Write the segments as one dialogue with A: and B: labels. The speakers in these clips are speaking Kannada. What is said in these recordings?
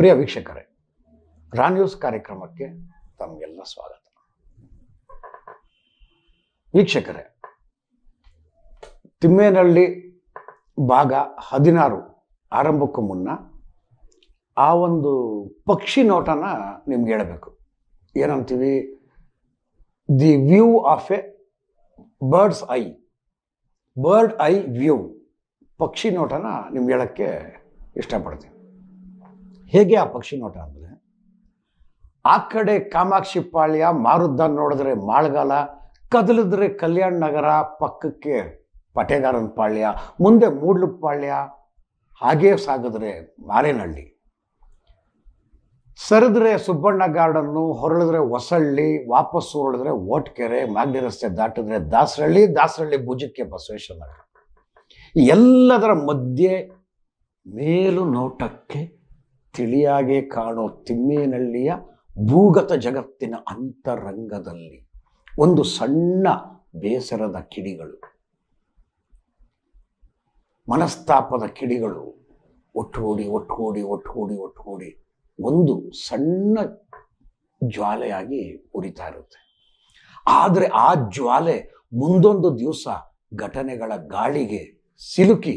A: ಪ್ರಿಯ ವೀಕ್ಷಕರೇ ರಾ ನ್ಯೂಸ್ ಕಾರ್ಯಕ್ರಮಕ್ಕೆ ತಮಗೆಲ್ಲ ಸ್ವಾಗತ ವೀಕ್ಷಕರೇ ತಿಮ್ಮೇನಹಳ್ಳಿ ಭಾಗ ಹದಿನಾರು ಆರಂಭಕ್ಕೂ ಮುನ್ನ ಆ ಒಂದು ಪಕ್ಷಿ ನೋಟನ ನಿಮ್ಗೆ ಹೇಳಬೇಕು ಏನಂತೀವಿ the view of a birds eye bird eye view ಪಕ್ಷಿ ನೋಟನ ನಿಮ್ಗೆ ಹೇಳಕ್ಕೆ ಇಷ್ಟಪಡ್ತೀನಿ ಹೇಗೆ ಆ ಪಕ್ಷಿ ನೋಟ ಅಂದರೆ ಆ ಕಡೆ ಕಾಮಾಕ್ಷಿ ಪಾಳ್ಯ ಮಾರುದ್ದ ನೋಡಿದ್ರೆ ಮಾಳ್ಗಾಲ ಕದಲಿದ್ರೆ ಕಲ್ಯಾಣ ನಗರ ಪಕ್ಕಕ್ಕೆ ಪಟೇಗಾರನ ಪಾಳ್ಯ ಮುಂದೆ ಮೂಡ್ಲು ಪಾಳ್ಯ ಹಾಗೇ ಸಾಗಿದ್ರೆ ಮಾರೇನಹಳ್ಳಿ ಸರಿದ್ರೆ ಸುಬ್ಬಣ್ಣ ಗಾರ್ಡನ್ನು ಹೊರಳಿದ್ರೆ ಹೊಸಳ್ಳಿ ವಾಪಸ್ ಹೊರಳಿದ್ರೆ ಓಟ್ಕೆರೆ ಮಾಗಡಿ ರಸ್ತೆ ದಾಟಿದ್ರೆ ದಾಸರಳ್ಳಿ ದಾಸರಳ್ಳಿ ಭುಜಕ್ಕೆ ಬಸವೇಶ್ವರ ನಗರ ಈ ಎಲ್ಲದರ ಮಧ್ಯೆ ಮೇಲು ನೋಟಕ್ಕೆ ತಿಳಿಯಾಗೆ ಕಾಣೋ ತಿಮ್ಮೇನಹಳ್ಳಿಯ ಭೂಗತ ಜಗತ್ತಿನ ಅಂತರಂಗದಲ್ಲಿ ಒಂದು ಸಣ್ಣ ಬೇಸರದ ಕಿಡಿಗಳು ಮನಸ್ತಾಪದ ಕಿಡಿಗಳು ಒಟ್ಟುಗೂಡಿ ಒಟ್ಟುಗೂಡಿ ಒಟ್ಟುಗೂಡಿ ಒಟ್ಟುಗೂಡಿ ಒಂದು ಸಣ್ಣ ಜ್ವಾಲೆಯಾಗಿ ಉರಿತಾ ಇರುತ್ತೆ ಆದರೆ ಆ ಜ್ವಾಲೆ ಮುಂದೊಂದು ದಿವಸ ಘಟನೆಗಳ ಗಾಳಿಗೆ ಸಿಲುಕಿ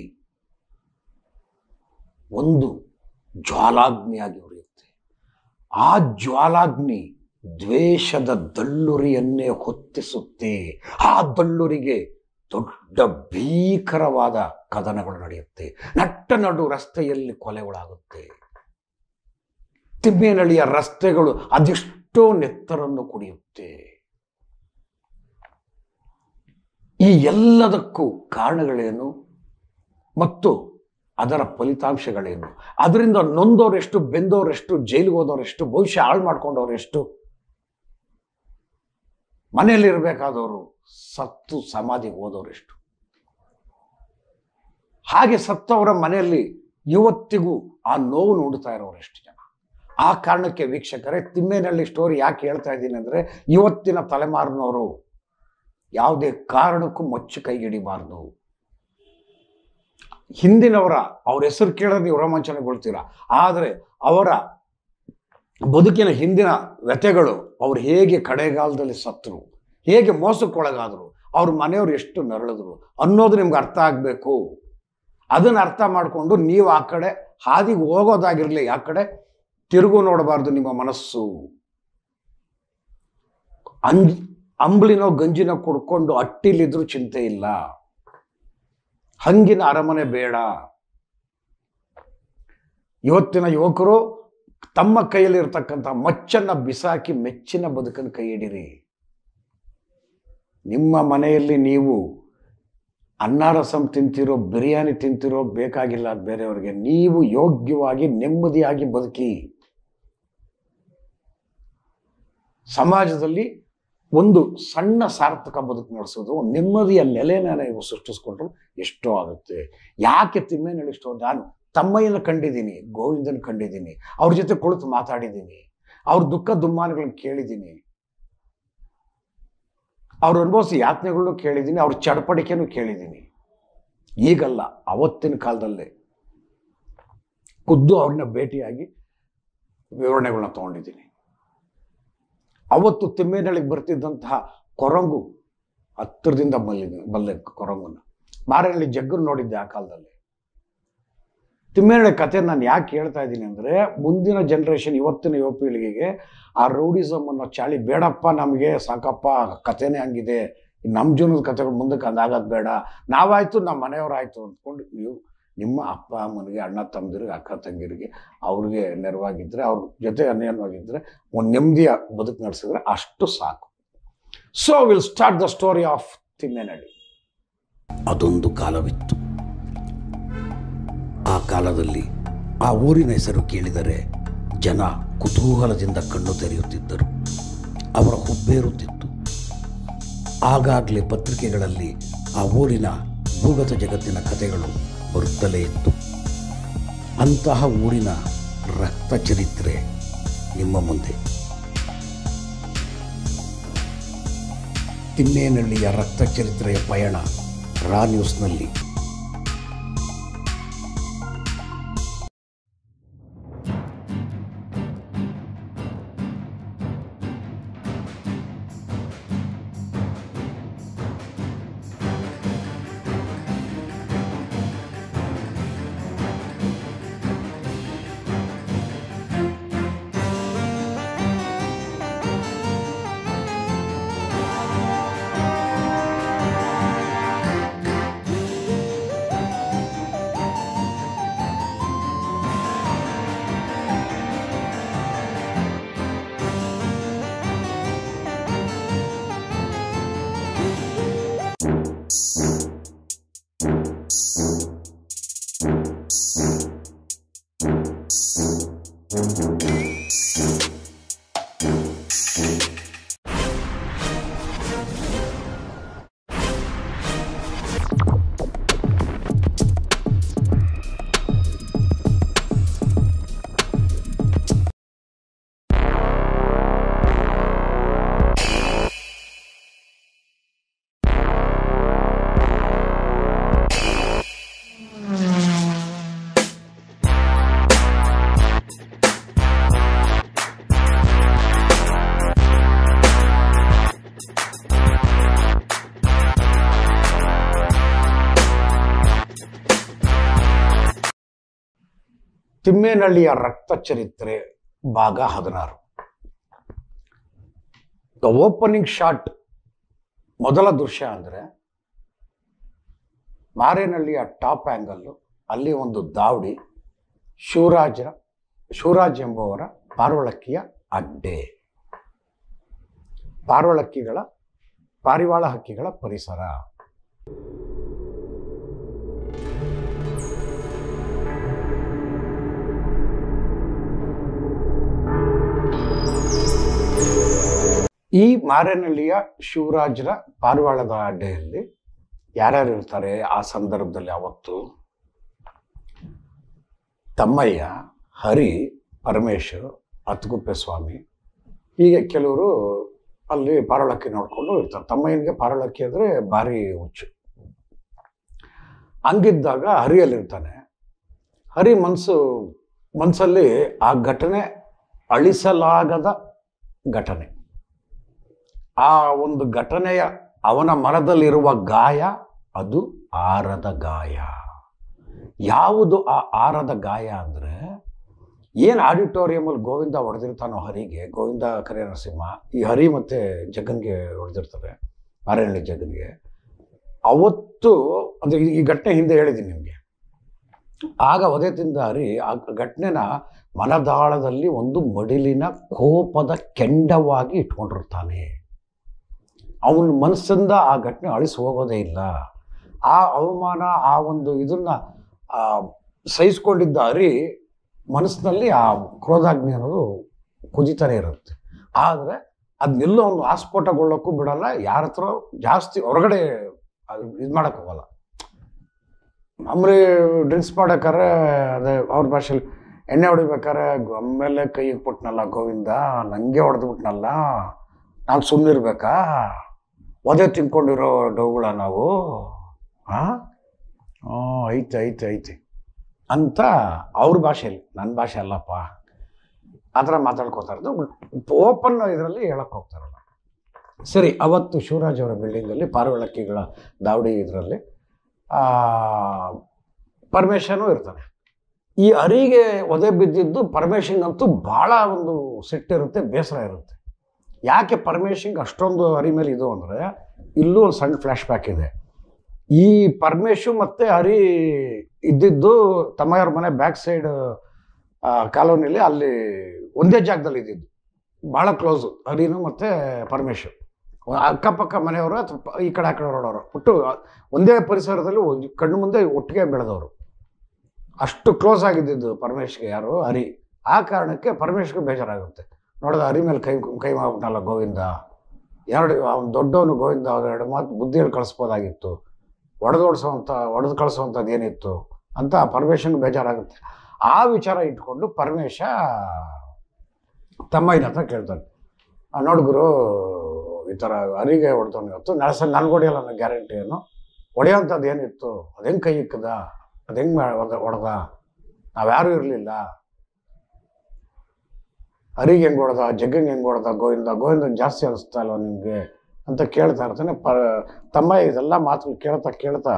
A: ಒಂದು ಜ್ವಾಲಾಗ್ನಿಯಾಗಿ ಉರಿಯುತ್ತೆ ಆ ಜ್ವಾಲಾಗ್ನಿ ದ್ವೇಷದ ದಳ್ಳುರಿಯನ್ನೇ ಹೊತ್ತಿಸುತ್ತೆ ಆ ದಳ್ಳುರಿಗೆ ದೊಡ್ಡ ಭೀಕರವಾದ ಕದನಗಳು ನಡೆಯುತ್ತೆ ನಟ್ಟ ನಡು ರಸ್ತೆಯಲ್ಲಿ ಕೊಲೆಗಳಾಗುತ್ತೆ ತಿಮ್ಮೇನಹಳ್ಳಿಯ ರಸ್ತೆಗಳು ಅದೆಷ್ಟೋ ನೆತ್ತರನ್ನು ಕುಡಿಯುತ್ತೆ ಈ ಎಲ್ಲದಕ್ಕೂ ಕಾರಣಗಳೇನು ಮತ್ತು ಅದರ ಫಲಿತಾಂಶಗಳೇನು ಅದರಿಂದ ನೊಂದವರೆಷ್ಟು ಬೆಂದವರೆಷ್ಟು ಜೈಲಿಗೆ ಹೋದವರೆಷ್ಟು ಭವಿಷ್ಯ ಹಾಳು ಮಾಡ್ಕೊಂಡವರೆಷ್ಟು ಮನೆಯಲ್ಲಿರಬೇಕಾದವರು ಸತ್ತು ಸಮಾಧಿಗೆ ಹೋದವರೆಷ್ಟು ಹಾಗೆ ಸತ್ತವರ ಮನೆಯಲ್ಲಿ ಇವತ್ತಿಗೂ ಆ ನೋವು ನೋಡ್ತಾ ಇರೋರೆಷ್ಟು ಜನ ಆ ಕಾರಣಕ್ಕೆ ವೀಕ್ಷಕರೇ ತಿಮ್ಮೇನಹಳ್ಳಿ ಸ್ಟೋರಿ ಯಾಕೆ ಹೇಳ್ತಾ ಇದ್ದೀನಿ ಅಂದರೆ ಇವತ್ತಿನ ತಲೆಮಾರಿನವರು ಯಾವುದೇ ಕಾರಣಕ್ಕೂ ಮಚ್ಚು ಕೈಗಿಡಿಬಾರ್ದು ಹಿಂದಿನವರ ಅವ್ರ ಹೆಸರು ಕೇಳಿದ್ರೆ ನೀವು ರೋಮಾಂಚನಗೊಳ್ತೀರ ಆದರೆ ಅವರ ಬದುಕಿನ ಹಿಂದಿನ ವ್ಯಥೆಗಳು ಅವ್ರು ಹೇಗೆ ಕಡೆಗಾಲದಲ್ಲಿ ಸತ್ತರು ಹೇಗೆ ಮೋಸಕ್ಕೊಳಗಾದರು ಅವ್ರ ಮನೆಯವ್ರು ಎಷ್ಟು ನರಳಿದ್ರು ಅನ್ನೋದು ನಿಮ್ಗೆ ಅರ್ಥ ಆಗಬೇಕು ಅದನ್ನು ಅರ್ಥ ಮಾಡಿಕೊಂಡು ನೀವು ಆ ಕಡೆ ಹಾದಿಗೆ ಹೋಗೋದಾಗಿರಲಿ ಆ ಕಡೆ ತಿರುಗು ನೋಡಬಾರ್ದು ನಿಮ್ಮ ಮನಸ್ಸು ಅಂಜ್ ಅಂಬ್ಲಿನೋ ಗಂಜಿನೋ ಕುಡ್ಕೊಂಡು ಅಟ್ಟಿಲಿದ್ರೂ ಚಿಂತೆ ಇಲ್ಲ ಹಂಗಿನ ಅರಮನೆ ಬೇಡ ಇವತ್ತಿನ ಯುವಕರು ತಮ್ಮ ಕೈಯಲ್ಲಿ ಇರ್ತಕ್ಕಂಥ ಮಚ್ಚನ್ನ ಬಿಸಾಕಿ ಮೆಚ್ಚಿನ ಬದುಕನ್ನು ಕೈ ಹಿಡಿರಿ ನಿಮ್ಮ ಮನೆಯಲ್ಲಿ ನೀವು ಅನ್ನ ರಸಂ ತಿಂತಿರೋ ಬಿರಿಯಾನಿ ತಿಂತಿರೋ ಬೇಕಾಗಿಲ್ಲ ಅದು ಬೇರೆಯವರಿಗೆ ನೀವು ಯೋಗ್ಯವಾಗಿ ನೆಮ್ಮದಿಯಾಗಿ ಬದುಕಿ ಸಮಾಜದಲ್ಲಿ ಒಂದು ಸಣ್ಣ ಸಾರ್ಥಕ ಬದುಕು ನಡೆಸೋದು ಒಂದು ನೆಮ್ಮದಿಯ ನೆಲೆನ ನೀವು ಸೃಷ್ಟಿಸ್ಕೊಂಡ್ರು ಎಷ್ಟೋ ಆಗುತ್ತೆ ಯಾಕೆ ತಿಮ್ಮೇನಹಳ್ಳಿ ಇಷ್ಟೋ ನಾನು ತಮ್ಮಯ್ಯನ ಕಂಡಿದ್ದೀನಿ ಗೋವಿಂದನ ಕಂಡಿದ್ದೀನಿ ಅವ್ರ ಜೊತೆ ಕುಳಿತು ಮಾತಾಡಿದ್ದೀನಿ ಅವ್ರ ದುಃಖ ದುಮ್ಮಾನಗಳನ್ನ ಕೇಳಿದ್ದೀನಿ ಅವ್ರು ಅನುಭವಿಸಿ ಯಾತನೆಗಳನ್ನು ಕೇಳಿದ್ದೀನಿ ಅವ್ರ ಚಡಪಡಿಕೆನೂ ಕೇಳಿದ್ದೀನಿ ಈಗಲ್ಲ ಅವತ್ತಿನ ಕಾಲದಲ್ಲೇ ಖುದ್ದು ಅವ್ರನ್ನ ಭೇಟಿಯಾಗಿ ವಿವರಣೆಗಳನ್ನ ತಗೊಂಡಿದ್ದೀನಿ ಅವತ್ತು ತಿಮ್ಮೇನಹಳ್ಳಿಗೆ ಬರ್ತಿದ್ದಂತಹ ಕೊರಂಗು ಹತ್ತಿರದಿಂದ ಬಲ್ಲಿ ಬಲ್ಲೆ ಕೊರಂಗುನ ಮಾರೇನಹಳ್ಳಿ ಜಗ್ಗರು ನೋಡಿದ್ದೆ ಆ ಕಾಲದಲ್ಲಿ ತಿಮ್ಮೇನಹಳ್ಳಿ ಕತೆ ನಾನು ಯಾಕೆ ಹೇಳ್ತಾ ಇದ್ದೀನಿ ಅಂದರೆ ಮುಂದಿನ ಜನ್ರೇಷನ್ ಇವತ್ತಿನ ಯುವ ಪೀಳಿಗೆಗೆ ಆ ರೌಡಿಸಮ್ ಅನ್ನೋ ಚಾಳಿ ಬೇಡಪ್ಪ ನಮಗೆ ಸಾಕಪ್ಪ ಕಥೆನೇ ಹಂಗಿದೆ ನಮ್ಮ ಜೀವನದ ಕಥೆಗಳು ಮುಂದಕ್ಕೆ ಅದಾಗೋದು ಬೇಡ ನಾವಾಯ್ತು ನಮ್ಮ ಮನೆಯವರಾಯ್ತು ಅಂದ್ಕೊಂಡು ನೀವು ನಿಮ್ಮ ಅಪ್ಪ ಅಮ್ಮನಿಗೆ ಅಣ್ಣ ತಮ್ಮದಿರಿಗೆ ಅಕ್ಕ ತಂಗಿರಿಗೆ ಅವ್ರಿಗೆ ನೆರವಾಗಿದ್ದರೆ ಅವ್ರ ಜೊತೆ ಅನ್ಯವಾಗಿದ್ದರೆ ಒಂದು ನೆಮ್ಮದಿಯ ಬದುಕು ನಡೆಸಿದ್ರೆ ಅಷ್ಟು ಸಾಕು so will start the story of Thimmenahalli ಅದೊಂದು ಕಾಲವಿತ್ತು ಆ ಕಾಲದಲ್ಲಿ ಆ ಊರಿನ ಹೆಸರು ಕೇಳಿದರೆ ಜನ ಕುತೂಹಲದಿಂದ ಕಣ್ಣು ತೆರೆಯುತ್ತಿದ್ದರು ಅವರ ಹುಬ್ಬೇರುತ್ತಿತ್ತು ಆಗಾಗಲೇ ಪತ್ರಿಕೆಗಳಲ್ಲಿ ಆ ಊರಿನ ಭೂಗತ ಜಗತ್ತಿನ ಕಥೆಗಳು ಬರುತ್ತಲೇ ಇತ್ತು ಅಂತಹ ಊರಿನ ರಕ್ತ ಚರಿತ್ರೆ ನಿಮ್ಮ ಮುಂದೆ ತಿಮ್ಮೇನಹಳ್ಳಿಯ ರಕ್ತ ಚರಿತ್ರೆಯ ಪಯಣ ರಾ ನ್ಯೂಸ್ನಲ್ಲಿ ತಿಮ್ಮೇನಹಳ್ಳಿಯ ರಕ್ತ ಚರಿತ್ರೆ ಭಾಗ ಹದಿನಾರು ದ ಓಪನಿಂಗ್ ಶಾಟ್ ಮೊದಲ ದೃಶ್ಯ ಅಂದರೆ ಮಾರೇನಹಳ್ಳಿಯ ಟಾಪ್ ಆ್ಯಂಗಲ್ಲು ಅಲ್ಲಿ ಒಂದು ದಾವಡಿ ಶಿವರಾಜ ಶಿವರಾಜ್ ಎಂಬುವರ ಪಾರ್ವಳಕ್ಕಿಯ ಅಡ್ಡೆ ಪಾರ್ವಳಕ್ಕಿಗಳ ಪಾರಿವಾಳ ಹಕ್ಕಿಗಳ ಪರಿಸರ ಈ ಮಾರೇನಹಳ್ಳಿಯ ಶಿವರಾಜರ ಪಾರಿವಾಳದ ಅಡ್ಡೆಯಲ್ಲಿ ಯಾರ್ಯಾರು ಇರ್ತಾರೆ ಆ ಸಂದರ್ಭದಲ್ಲಿ ಅವತ್ತು ತಮ್ಮಯ್ಯ ಹರಿ ಪರಮೇಶ್ವರ್ ಹತ್ಗುಪ್ಪೆ ಸ್ವಾಮಿ ಹೀಗೆ ಕೆಲವರು ಅಲ್ಲಿ ಪಾರಳಕ್ಕಿ ನೋಡ್ಕೊಂಡು ಇರ್ತಾರೆ ತಮ್ಮಯ್ಯನಿಗೆ ಪಾರಳಕ್ಕಿ ಅಂದರೆ ಭಾರಿ ಹುಚ್ಚು ಹಂಗಿದ್ದಾಗ ಹರಿಯಲ್ಲಿರ್ತಾನೆ ಹರಿ ಮನಸ್ಸು ಮನಸ್ಸಲ್ಲಿ ಆ ಘಟನೆ ಅಳಿಸಲಾಗದ ಘಟನೆ ಆ ಒಂದು ಘಟನೆಯ ಅವನ ಮನದಲ್ಲಿರುವ ಗಾಯ ಅದು ಆರದ ಗಾಯ ಯಾವುದು ಆ ಆರದ ಗಾಯ ಅಂದರೆ ಏನು ಆಡಿಟೋರಿಯಮಲ್ಲಿ ಗೋವಿಂದ ಹೊಡೆದಿರ್ತಾನೋ ಹರಿಗೆ ಗೋವಿಂದ ಕರೆ ನರಸಿಂಹ ಈ ಹರಿ ಮತ್ತು ಜಗನ್ಗೆ ಹೊಡೆದಿರ್ತಾರೆ ಮಾರೇನಹಳ್ಳಿ ಜಗನ್ಗೆ ಅವತ್ತು ಅಂದರೆ ಈ ಘಟನೆ ಹಿಂದೆ ಹೇಳಿದ್ದೀನಿ ನಿಮಗೆ ಆಗ ಒದೆ ತಿಂದ ಹರಿ ಆ ಘಟನೆನ ಮನದಾಳದಲ್ಲಿ ಒಂದು ಮಡಿಲಿನ ಕೋಪದ ಕೆಂಡವಾಗಿ ಇಟ್ಕೊಂಡಿರ್ತಾನೆ ಅವನ ಮನಸ್ಸಿಂದ ಆ ಘಟನೆ ಅಳಿಸಿ ಹೋಗೋದೇ ಇಲ್ಲ ಆ ಅವಮಾನ ಆ ಒಂದು ಇದನ್ನ ಆ, ಸಹಿಸ್ಕೊಂಡಿದ್ದ ಹರಿ ಮನಸ್ಸಿನಲ್ಲಿ ಆ ಕ್ರೋಧಾಗ್ನಿ ಅನ್ನೋದು ಕುದಿತಾನೆ ಇರುತ್ತೆ ಆದರೆ ಅದನ್ನೆಲ್ಲೋ ಒಂದು ಆಸ್ಫೋಟಗೊಳ್ಳೋಕ್ಕೂ ಬಿಡಲ್ಲ ಯಾರ ಹತ್ರ ಜಾಸ್ತಿ ಹೊರಗಡೆ ಇದು ಮಾಡೋಕ್ಕೆ ಹೋಗಲ್ಲ ಮಾಮೂಲಿ ಡ್ರಿಂಕ್ಸ್ ಮಾಡಕ್ಕಾರೆ ಅದೇ ಅವ್ರ ಭಾಷೆಲಿ ಎಣ್ಣೆ ಹೊಡಿಬೇಕಾರೆ ಆಮೇಲೆ ಕೈಗೆ ಬಿಟ್ನಲ್ಲ ಗೋವಿಂದ ನನಗೆ ಹೊಡೆದ್ಬಿಟ್ನಲ್ಲ ನಾನು ಸುಮ್ಮನಿರ್ಬೇಕಾ ಒದೆ ತಿನ್ಕೊಂಡಿರೋ ಡೌಗಳ ನಾವು ಹಾಂ ಹ್ಞೂ ಐತೆ ಐತೆ ಐತೆ ಅಂತ ಅವ್ರ ಭಾಷೆಯಲ್ಲಿ ನನ್ನ ಭಾಷೆ ಅಲ್ಲಪ್ಪ ಆ ಥರ ಮಾತಾಡ್ಕೋತಾ ಇರೋದು ಓಪನ್ ಇದರಲ್ಲಿ ಹೇಳಕ್ಕೆ ಹೋಗ್ತಾರಲ್ಲ ಸರಿ ಅವತ್ತು ಶಿವರಾಜ್ ಅವರ ಬಿಲ್ಡಿಂಗಲ್ಲಿ ಪಾರ್ವಳಕ್ಕಿಗಳ ದಾವಡಿ ಇದರಲ್ಲಿ ಪರ್ಮಿಷನು ಇರ್ತಾನೆ ಈ ಅರಿಗೆ ಒದೆ ಬಿದ್ದಿದ್ದು ಪರಮೇಶಿಂಗಂತೂ ಭಾಳ ಒಂದು ಸಿಟ್ಟಿರುತ್ತೆ ಬೇಸರ ಇರುತ್ತೆ ಯಾಕೆ ಪರಮೇಶಿಂಗ್ ಅಷ್ಟೊಂದು ಹರಿ ಮೇಲೆ ಇದು ಅಂದರೆ ಇಲ್ಲೂ ಒಂದು ಸಣ್ಣ ಫ್ಲ್ಯಾಶ್ ಬ್ಯಾಕ್ ಇದೆ ಈ ಪರಮೇಶು ಮತ್ತು ಹರಿ ಇದ್ದಿದ್ದು ತಮ್ಮಯ್ಯವ್ರ ಮನೆ ಬ್ಯಾಕ್ ಸೈಡ್ ಕಾಲೋನಿಲಿ ಅಲ್ಲಿ ಒಂದೇ ಜಾಗದಲ್ಲಿ ಇದ್ದಿದ್ದು ಭಾಳ ಕ್ಲೋಸು ಹರಿನು ಮತ್ತು ಪರಮೇಶು ಅಕ್ಕಪಕ್ಕ ಮನೆಯವರು ಅಥವಾ ಪ- ಈ ಕಡೆ ಆ ಕಡೆ ಹೊರಡೋರು ಒಟ್ಟು ಒಂದೇ ಪರಿಸರದಲ್ಲಿ ಒಂದ್- ಕಣ್ಣು ಮುಂದೆ ಒಟ್ಟಿಗೆ ಬೆಳೆದವರು ಅಷ್ಟು ಕ್ಲೋಸ್ ಆಗಿದ್ದಿದ್ದು ಪರಮೇಶ್ಗೆ ಯಾರು ಹರಿ ಆ ಕಾರಣಕ್ಕೆ ಪರಮೇಶ್ಗೆ ಬೇಜಾರಾಗುತ್ತೆ ನೋಡಿದ ಹರಿ ಮೇಲೆ ಕೈ ಕೈ ಮಾಡ್ಬಿಟ್ಟಲ್ಲ ಗೋವಿಂದ ಎರಡು ಅವ್ನು ದೊಡ್ಡವನು ಗೋವಿಂದ ಅವ್ರು ಎರಡು ಮಾತು ಬುದ್ಧಿ ಹೇಳಿ ಕಳಿಸ್ಬೋದಾಗಿತ್ತು ಒಡೆದೋಡಿಸೋವಂಥ ಒಡೆದು ಕಳಿಸೋವಂಥದ್ದು ಏನಿತ್ತು ಅಂತ ಪರಮೇಶನ್ಗೆ ಬೇಜಾರಾಗುತ್ತೆ ಆ ವಿಚಾರ ಇಟ್ಕೊಂಡು ಪರಮೇಶ ತಮ್ಮಯ್ಯನ ಹತ್ರ ಕೇಳ್ತಾನೆ "ಆ, ನೋಡು ಗುರು ಈ ಥರ ಹರಿಗೆ ಹೊಡೆದವನು ಇವತ್ತು ನಳಸ ನನ್ಗೆ ಹೊಡೆಯಲ್ಲ ನನ್ನ ಗ್ಯಾರಂಟಿ ಏನು ಹೊಡೆಯೋಂಥದ್ದು ಏನಿತ್ತು ಅದು ಹೆಂಗೆ ಕೈ ಇಕ್ಕದ ಅದು ಹೆಂಗೆ ಹೊಡೆದ ನಾವ್ಯಾರೂ ಇರಲಿಲ್ಲ ಹರಿಗೆ ಹೆಂಗೆ ಹೊಡೆದ ಜಗ್ಗಂಗೆ ಹೆಂಗೆ ಹೊಡೆದ ಗೋವಿಂದ ಗೋವಿಂದನ್ ಜಾಸ್ತಿ ಅನಿಸ್ತಾ ಇಲ್ವ ನಿಮಗೆ ಅಂತ ಕೇಳ್ತಾ ಇರ್ತಾನೆ ಪ ತಮ್ಮ ಇದೆಲ್ಲ ಮಾತುಗಳು ಕೇಳ್ತಾ ಕೇಳ್ತಾ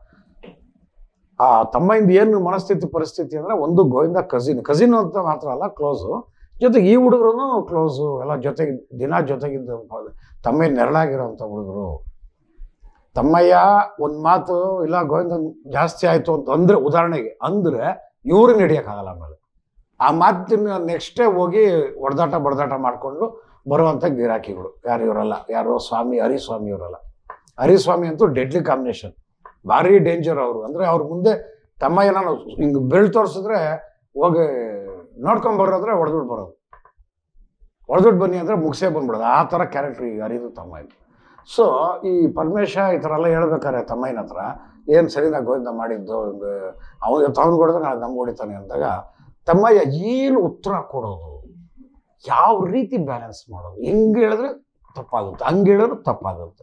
A: ಆ ತಮ್ಮಯಿಂದ ಏನು ಮನಸ್ಥಿತಿ ಪರಿಸ್ಥಿತಿ ಅಂದರೆ ಒಂದು ಗೋವಿಂದ ಕಸಿನ್ ಕಸಿನ್ ಅಂತ ಮಾತ್ರ ಅಲ್ಲ ಕ್ಲೋಸು ಜೊತೆಗೆ ಈ ಹುಡುಗರು ಕ್ಲೋಸು ಎಲ್ಲ ಜೊತೆಗೆ ದಿನ ಜೊತೆಗಿದ್ದ ತಮ್ಮಯ್ಯ ನೆರಳಾಗಿರೋಂಥ ಹುಡುಗರು ತಮ್ಮಯ್ಯ ಒಂದು ಮಾತು ಇಲ್ಲ ಗೋವಿಂದನ್ ಜಾಸ್ತಿ ಆಯಿತು ಅಂತ ಅಂದರೆ ಉದಾಹರಣೆಗೆ ಅಂದರೆ ಇವ್ರಿಗೆ ನಡೆಯೋಕ್ಕಾಗಲ್ಲ ಆಮೇಲೆ ಆ ಮಾತಿನ ನೆಕ್ಸ್ಟೇ ಹೋಗಿ ಹೊಡೆದಾಟ ಬಡದಾಟ ಮಾಡಿಕೊಂಡು ಬರುವಂಥ ಗಿರಾಕಿಗಳು ಯಾರು ಇವರಲ್ಲ ಯಾರೋ ಸ್ವಾಮಿ ಹರಿಸ್ವಾಮಿ ಇವರಲ್ಲ ಹರಿಸ್ವಾಮಿ ಅಂತೂ ಡೆಡ್ಲಿ ಕಾಂಬಿನೇಷನ್ ಭಾರಿ ಡೇಂಜರ್ ಅವರು ಅಂದರೆ ಅವ್ರ ಮುಂದೆ ತಮ್ಮಯ್ಯ ನಾನು ಹಿಂಗೆ ಬೆಳ್ ತೋರಿಸಿದ್ರೆ ಹೋಗಿ ನೋಡ್ಕೊಂಬರೋದ್ರೆ ಹೊಡೆದ್ಬಿಟ್ಟು ಬರೋದು ಹೊಡೆದ್ಬಿಟ್ಟು ಬನ್ನಿ ಅಂದರೆ ಮುಗಿಸೇ ಬಂದ್ಬಿಡೋದು ಆ ಥರ ಕ್ಯಾರೆಕ್ಟ್ರ್ ಈಗ ಹರಿದು ತಮ್ಮಯ್ಯ ಸೊ ಈ ಪರಮೇಶ ಈ ಥರ ಎಲ್ಲ ಹೇಳ್ಬೇಕಾರೆ ತಮ್ಮಯ್ಯನ ಹತ್ರ ಏನು ಸರಿನಾ ಗೋವಿಂದ ಮಾಡಿದ್ದು ಹಿಂಗೆ ಅವ್ನು ಅವ್ನು ಹೊಡೆದ್ರೆ ನಾಳೆ ನಮ್ಗೆ ಹೊಡಿತಾನೆ ಅಂದಾಗ ತಮ್ಮಯ್ಯ ಏನು ಉತ್ತರ ಕೊಡೋದು ಯಾವ ರೀತಿ ಬ್ಯಾಲೆನ್ಸ್ ಮಾಡೋದು ಹೆಂಗೆ ಹೇಳಿದ್ರೆ ತಪ್ಪಾಗುತ್ತೆ ಹಂಗೆ ಹೇಳಿದ್ರೆ ತಪ್ಪಾಗುತ್ತೆ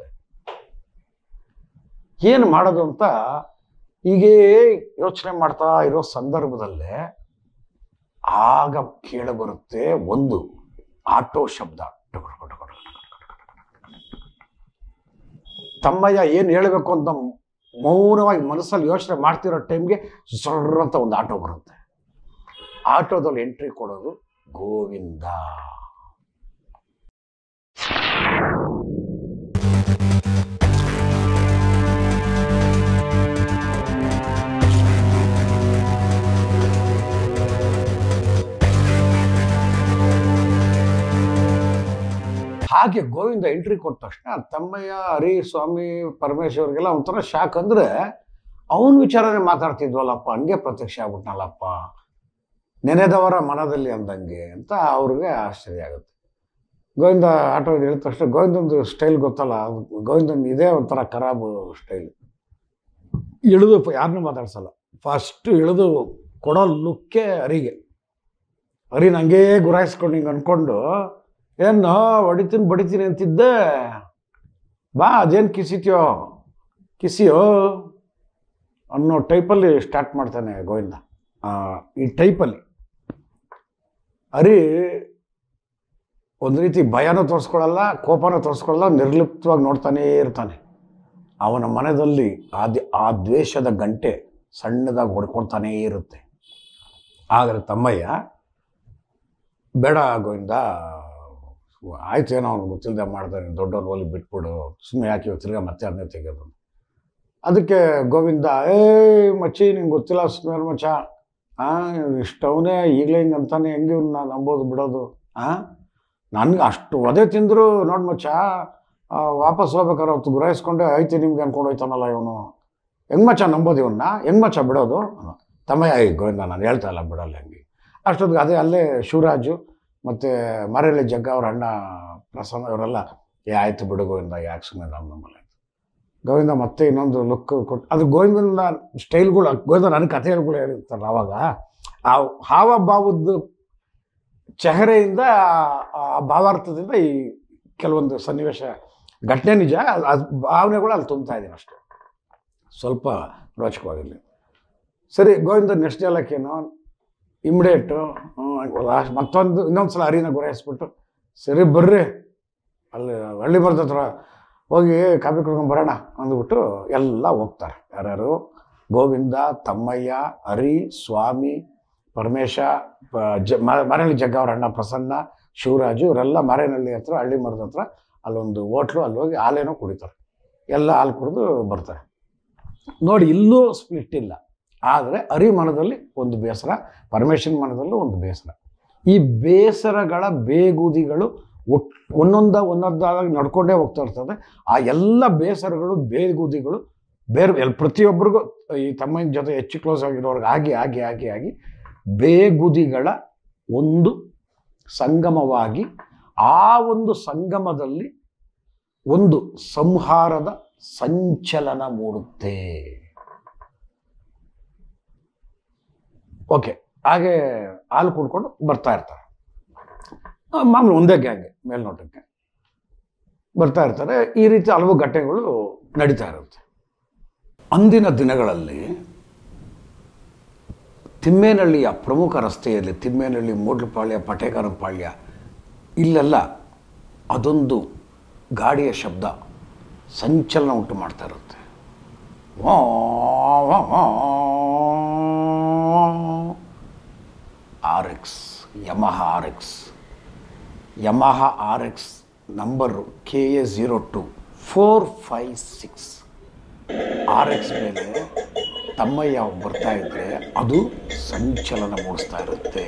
A: ಏನು ಮಾಡೋದು ಅಂತ ಹೀಗೇ ಯೋಚನೆ ಮಾಡ್ತಾ ಇರೋ ಸಂದರ್ಭದಲ್ಲೇ ಆಗ ಕೇಳಬರುತ್ತೆ ಒಂದು ಆಟೋ ಶಬ್ದ ಟುಕ್ ಟುಕ್ ಟುಕ್ ಟುಕ್ ಟುಕ್ ಟುಕ್ ಟುಕ್. ತಮ್ಮಯ್ಯ ಏನು ಹೇಳಬೇಕು ಅಂತ ಮೌನವಾಗಿ ಮನಸ್ಸಲ್ಲಿ ಯೋಚನೆ ಮಾಡ್ತಿರೋ ಟೈಮ್ಗೆ ಸರ್ರ ಅಂತ ಒಂದು ಆಟೋ ಬರುತ್ತೆ ಆಟೋದಲ್ಲಿ ಎಂಟ್ರಿ ಕೊಡೋದು ಗೋವಿಂದ ಹಾಗೆ ಗೋವಿಂದ ಎಂಟ್ರಿ ಕೊಟ್ಟ ತಕ್ಷಣ ತಮ್ಮಯ್ಯ ಹರಿ ಸ್ವಾಮಿ ಪರಮೇಶ್ವರ್ಗೆಲ್ಲ ಒಂಥರ ಶಾಕ್ ಅಂದ್ರೆ ಅವನ ವಿಚಾರನೇ ಮಾತಾಡ್ತಿದ್ವಲ್ಲಪ್ಪ ಹಂಗೆ ಪ್ರತ್ಯಕ್ಷ ಆಗ್ಬಿಟ್ನಲ್ಲಪ್ಪ ನೆನೆದವರ ಮನದಲ್ಲಿ ಅಂದಂಗೆ ಅಂತ ಅವ್ರಿಗೆ ಆಶ್ಚರ್ಯ ಆಗುತ್ತೆ ಗೋವಿಂದ ಆಟೋ ಹೇಳಿದ ತಕ್ಷಣ ಗೋವಿಂದೊಂದು ಸ್ಟೈಲ್ ಗೊತ್ತಲ್ಲ ಅದು ಗೋವಿಂದನ್ ಇದೇ ಒಂಥರ ಖರಾಬು ಸ್ಟೈಲ್ ಇಳಿದು ಯಾರನ್ನೂ ಮಾತಾಡ್ಸಲ್ಲ ಫಸ್ಟ್ ಇಳಿದು ಕೊಡೋ ಲುಕ್ಕೇ ಹರಿಗೆ ಹರಿ ನಂಗೇ ಗುರಾಯಿಸ್ಕೊಂಡು ಹಿಂಗೆ ಅನ್ಕೊಂಡು ಏನು ಹೊಡಿತೀನಿ ಬಡಿತೀನಿ ಅಂತಿದ್ದೆ ಬಾ ಅದೇನು ಕಿಸಿತ್ಯೋ ಕಿಸಿಯೋ ಅನ್ನೋ ಟೈಪಲ್ಲಿ ಸ್ಟಾರ್ಟ್ ಮಾಡ್ತಾನೆ ಗೋವಿಂದ ಆ, ಈ ಟೈಪಲ್ಲಿ ಹರಿ ಒಂದು ರೀತಿ ಭಯನೂ ತೋರಿಸ್ಕೊಳ್ಳಲ್ಲ ಕೋಪನೂ ತೋರಿಸ್ಕೊಳ್ಳಲ್ಲ ನಿರ್ಲಿಪ್ತವಾಗಿ ನೋಡ್ತಾನೇ ಇರ್ತಾನೆ ಅವನ ಮನದಲ್ಲಿ ಆ ದಿ- ಆ ದ್ವೇಷದ ಗಂಟೆ ಸಣ್ಣದಾಗಿ ಹೊಡ್ಕೊಳ್ತಾನೇ ಇರುತ್ತೆ ಆದರೆ ತಮ್ಮಯ್ಯ ಬೇಡ ಗೋವಿಂದ ಆಯ್ತು ಏನೋ ಅವ್ನು ಗೊತ್ತಿಲ್ಲದೆ ಮಾಡ್ತಾನೆ ದೊಡ್ಡವ್ನು ಒಲಿ ಬಿಟ್ಬಿಡು ಸುಮ್ಮನೆ ಯಾಕೆ ಇವಾಗ ತಿರ್ಗಾ ಮತ್ತೆ ಅದನ್ನೇ ತೆಗೆಯೋದು ಅದಕ್ಕೆ ಗೋವಿಂದ ಏ ಮಚ್ಚಿ ನಿಂಗೆ ಗೊತ್ತಿಲ್ಲ ಸುಮ್ಮನೆ ಮಚ್ಚ ಹಾಂ ಇಷ್ಟವನೇ ಈಗಲೇ ಹಿಂಗೆ ಅಂತಾನೆ ಹೆಂಗೆ ಇವ್ನ ನಂಬೋದು ಬಿಡೋದು ಹಾಂ ನನ್ಗೆ ಅಷ್ಟು ಒದೆ ತಿಂದರು ನೋಡಿ ಮಚ್ಚ ಆ, ವಾಪಸ್ ಹೋಗ್ಬೇಕಾದ್ರೆ ಅವತ್ತು ಗುರಾಯಿಸ್ಕೊಂಡೆ ಐತಿ ನಿಮ್ಗೆ ಅನ್ಕೊಂಡು ಹೋಯ್ತಾನಲ್ಲ ಇವನು ಹೆಂಗ್ ಮಚ್ಚ ನಂಬೋದು ಇವನ್ನ ಹೆಂಗ್ ಮಚ್ಚ ಬಿಡೋದು ಅನ್ನೋ. ತಮ್ಮಯ್ಯ ಏ ಗೋವಿಂದ ನಾನು ಹೇಳ್ತಾ ಇಲ್ಲ ಬಿಡಲ್ಲ ಹಂಗೆ ಅಷ್ಟೊತ್ತಿಗೆ ಅದೇ ಅಲ್ಲೇ ಶಿವರಾಜು ಮತ್ತು ಮರೆಯಲ್ಲಿ ಜಗ್ಗ ಅವ್ರ ಅಣ್ಣ ಪ್ರಸನ್ನ ಇವರೆಲ್ಲ ಏ ಆಯ್ತು ಬಿಡು ಗೋವಿಂದ ಯಾಕೆ ಸುಮ್ಮನೆ ನಮ್ಮ ನಮ್ಮಲ್ಲಿ ಗೋವಿಂದ ಮತ್ತೆ ಇನ್ನೊಂದು ಲುಕ್ ಕೊಟ್ಟು ಅದು ಗೋವಿಂದನ ಸ್ಟೈಲ್ಗಳು ಗೋವಿಂದ ನನ್ನ ಕಥೆಗಳು ಹೇಳಿರ್ತಾರಲ್ಲ ಅವಾಗ ಆ ಹಾವ ಭಾವದ ಚೆಹರೆಯಿಂದ ಆ ಭಾವಾರ್ಥದಿಂದ ಈ ಕೆಲವೊಂದು ಸನ್ನಿವೇಶ ಘಟನೆ ನಿಜ ಅದು ಭಾವನೆಗಳು ಅಲ್ಲಿ ತುಂಬ್ತಾ ಇದ್ದೀನಿ ಅಷ್ಟೇ ಸ್ವಲ್ಪ ರೋಚಕವಾಗಿರಲಿ ಸರಿ ಗೋವಿಂದ ನೆಕ್ಸ್ಟ್ ಹೇಳಕ್ಕೇನು ಇಮ್ಡಿಯೇಟು ಮತ್ತೊಂದು ಇನ್ನೊಂದು ಸಲ ಹರಿನ ಗುರಾಯಿಸ್ಬಿಟ್ಟು ಸರಿ ಬರ್ರಿ ಅಲ್ಲಿ ಹಳ್ಳಿ ಬರ್ದ ಹತ್ರ ಹೋಗಿ ಕಾಫಿ ಕುಡ್ಕೊಂಡು ಬರೋಣ ಅಂದ್ಬಿಟ್ಟು ಎಲ್ಲ ಹೋಗ್ತಾರೆ ಯಾರ್ಯಾರು ಗೋವಿಂದ ತಮ್ಮಯ್ಯ ಹರಿ ಸ್ವಾಮಿ ಪರಮೇಶ ಪ- ಜ ಮ- ಮರೇನಹಳ್ಳಿ ಜಗ್ಗ ಅವ್ರ ಅಣ್ಣ ಪ್ರಸನ್ನ ಶಿವರಾಜು ಇವರೆಲ್ಲ ಮರೇನಹಳ್ಳಿ ಹತ್ರ ಹಳ್ಳಿ ಮರದ ಹತ್ರ ಅಲ್ಲೊಂದು ಹೋಟ್ಲು ಅಲ್ಲಿ ಹೋಗಿ ಹಾಲೇನೋ ಕುಡಿತಾರೆ ಎಲ್ಲ ಹಾಲು ಕುಡಿದು ಬರ್ತಾರೆ ನೋಡಿ ಇಲ್ಲೂ ಸ್ಪ್ಲಿಟ್ ಇಲ್ಲ ಆದರೆ ಹರಿ ಮನದಲ್ಲಿ ಒಂದು ಬೇಸರ ಪರಮೇಶ್ವರನ ಮನದಲ್ಲೂ ಒಂದು ಬೇಸರ ಈ ಬೇಸರಗಳ ಬೇಗುದಿಗಳು ಒಟ್ ಒಂದೊಂದ ಒಂದೊಂದಾಗಿ ನಡ್ಕೊಂಡೇ ಹೋಗ್ತಾ ಇರ್ತದೆ ಆ ಎಲ್ಲ ಬೇಸರಗಳು ಬೇಗುದಿಗಳು ಬೇರೆ ಎಲ್ ಪ್ರತಿಯೊಬ್ಬರಿಗೂ ಈ ತಮ್ಮನ ಜೊತೆ ಹೆಚ್ಚು ಕ್ಲೋಸ್ ಆಗಿರೋರ್ಗೆ ಆಗಿ ಆಗಿ ಆಗಿ ಆಗಿ ಬೇಗುದಿಗಳ ಒಂದು ಸಂಗಮವಾಗಿ ಆ ಒಂದು ಸಂಗಮದಲ್ಲಿ ಒಂದು ಸಂಹಾರದ ಸಂಚಲನ ಮೂಡುತ್ತೆ ಓಕೆ ಹಾಗೆ ಹಾಲು ಕುಡ್ಕೊಂಡು ಬರ್ತಾ ಇರ್ತಾರೆ ಆ, ಮಾಮೂಲು ಒಂದೇ ಗ್ಯಾಂಗೆ ಮೇಲ್ನೋಟಕ್ಕೆ ಬರ್ತಾ ಇರ್ತಾರೆ ಈ ರೀತಿ ಹಲವು ಘಟನೆಗಳು ನಡೀತಾ ಇರುತ್ತೆ ಅಂದಿನ ದಿನಗಳಲ್ಲಿ ತಿಮ್ಮೇನಹಳ್ಳಿಯ ಪ್ರಮುಖ ರಸ್ತೆಯಲ್ಲಿ ತಿಮ್ಮೇನಹಳ್ಳಿ ಮೂಡ್ಲಪಾಳ್ಯ ಪಟೇಕರಪಾಳ್ಯ ಇಲ್ಲೆಲ್ಲ ಅದೊಂದು ಗಾಡಿಯ ಶಬ್ದ ಸಂಚಲನ ಉಂಟು ಮಾಡ್ತಾ ಇರುತ್ತೆ ವಾ, ವಾ, ವಾ. R X Yamaha R X Yamaha R X number K A zero two four five six R X ಮೇಲೆ ತಮ್ಮಯ್ಯ ಬರ್ತಾ ಇದ್ರೆ ಅದು ಸಂಚಲನ ಮೂಡಿಸ್ತಾ ಇರುತ್ತೆ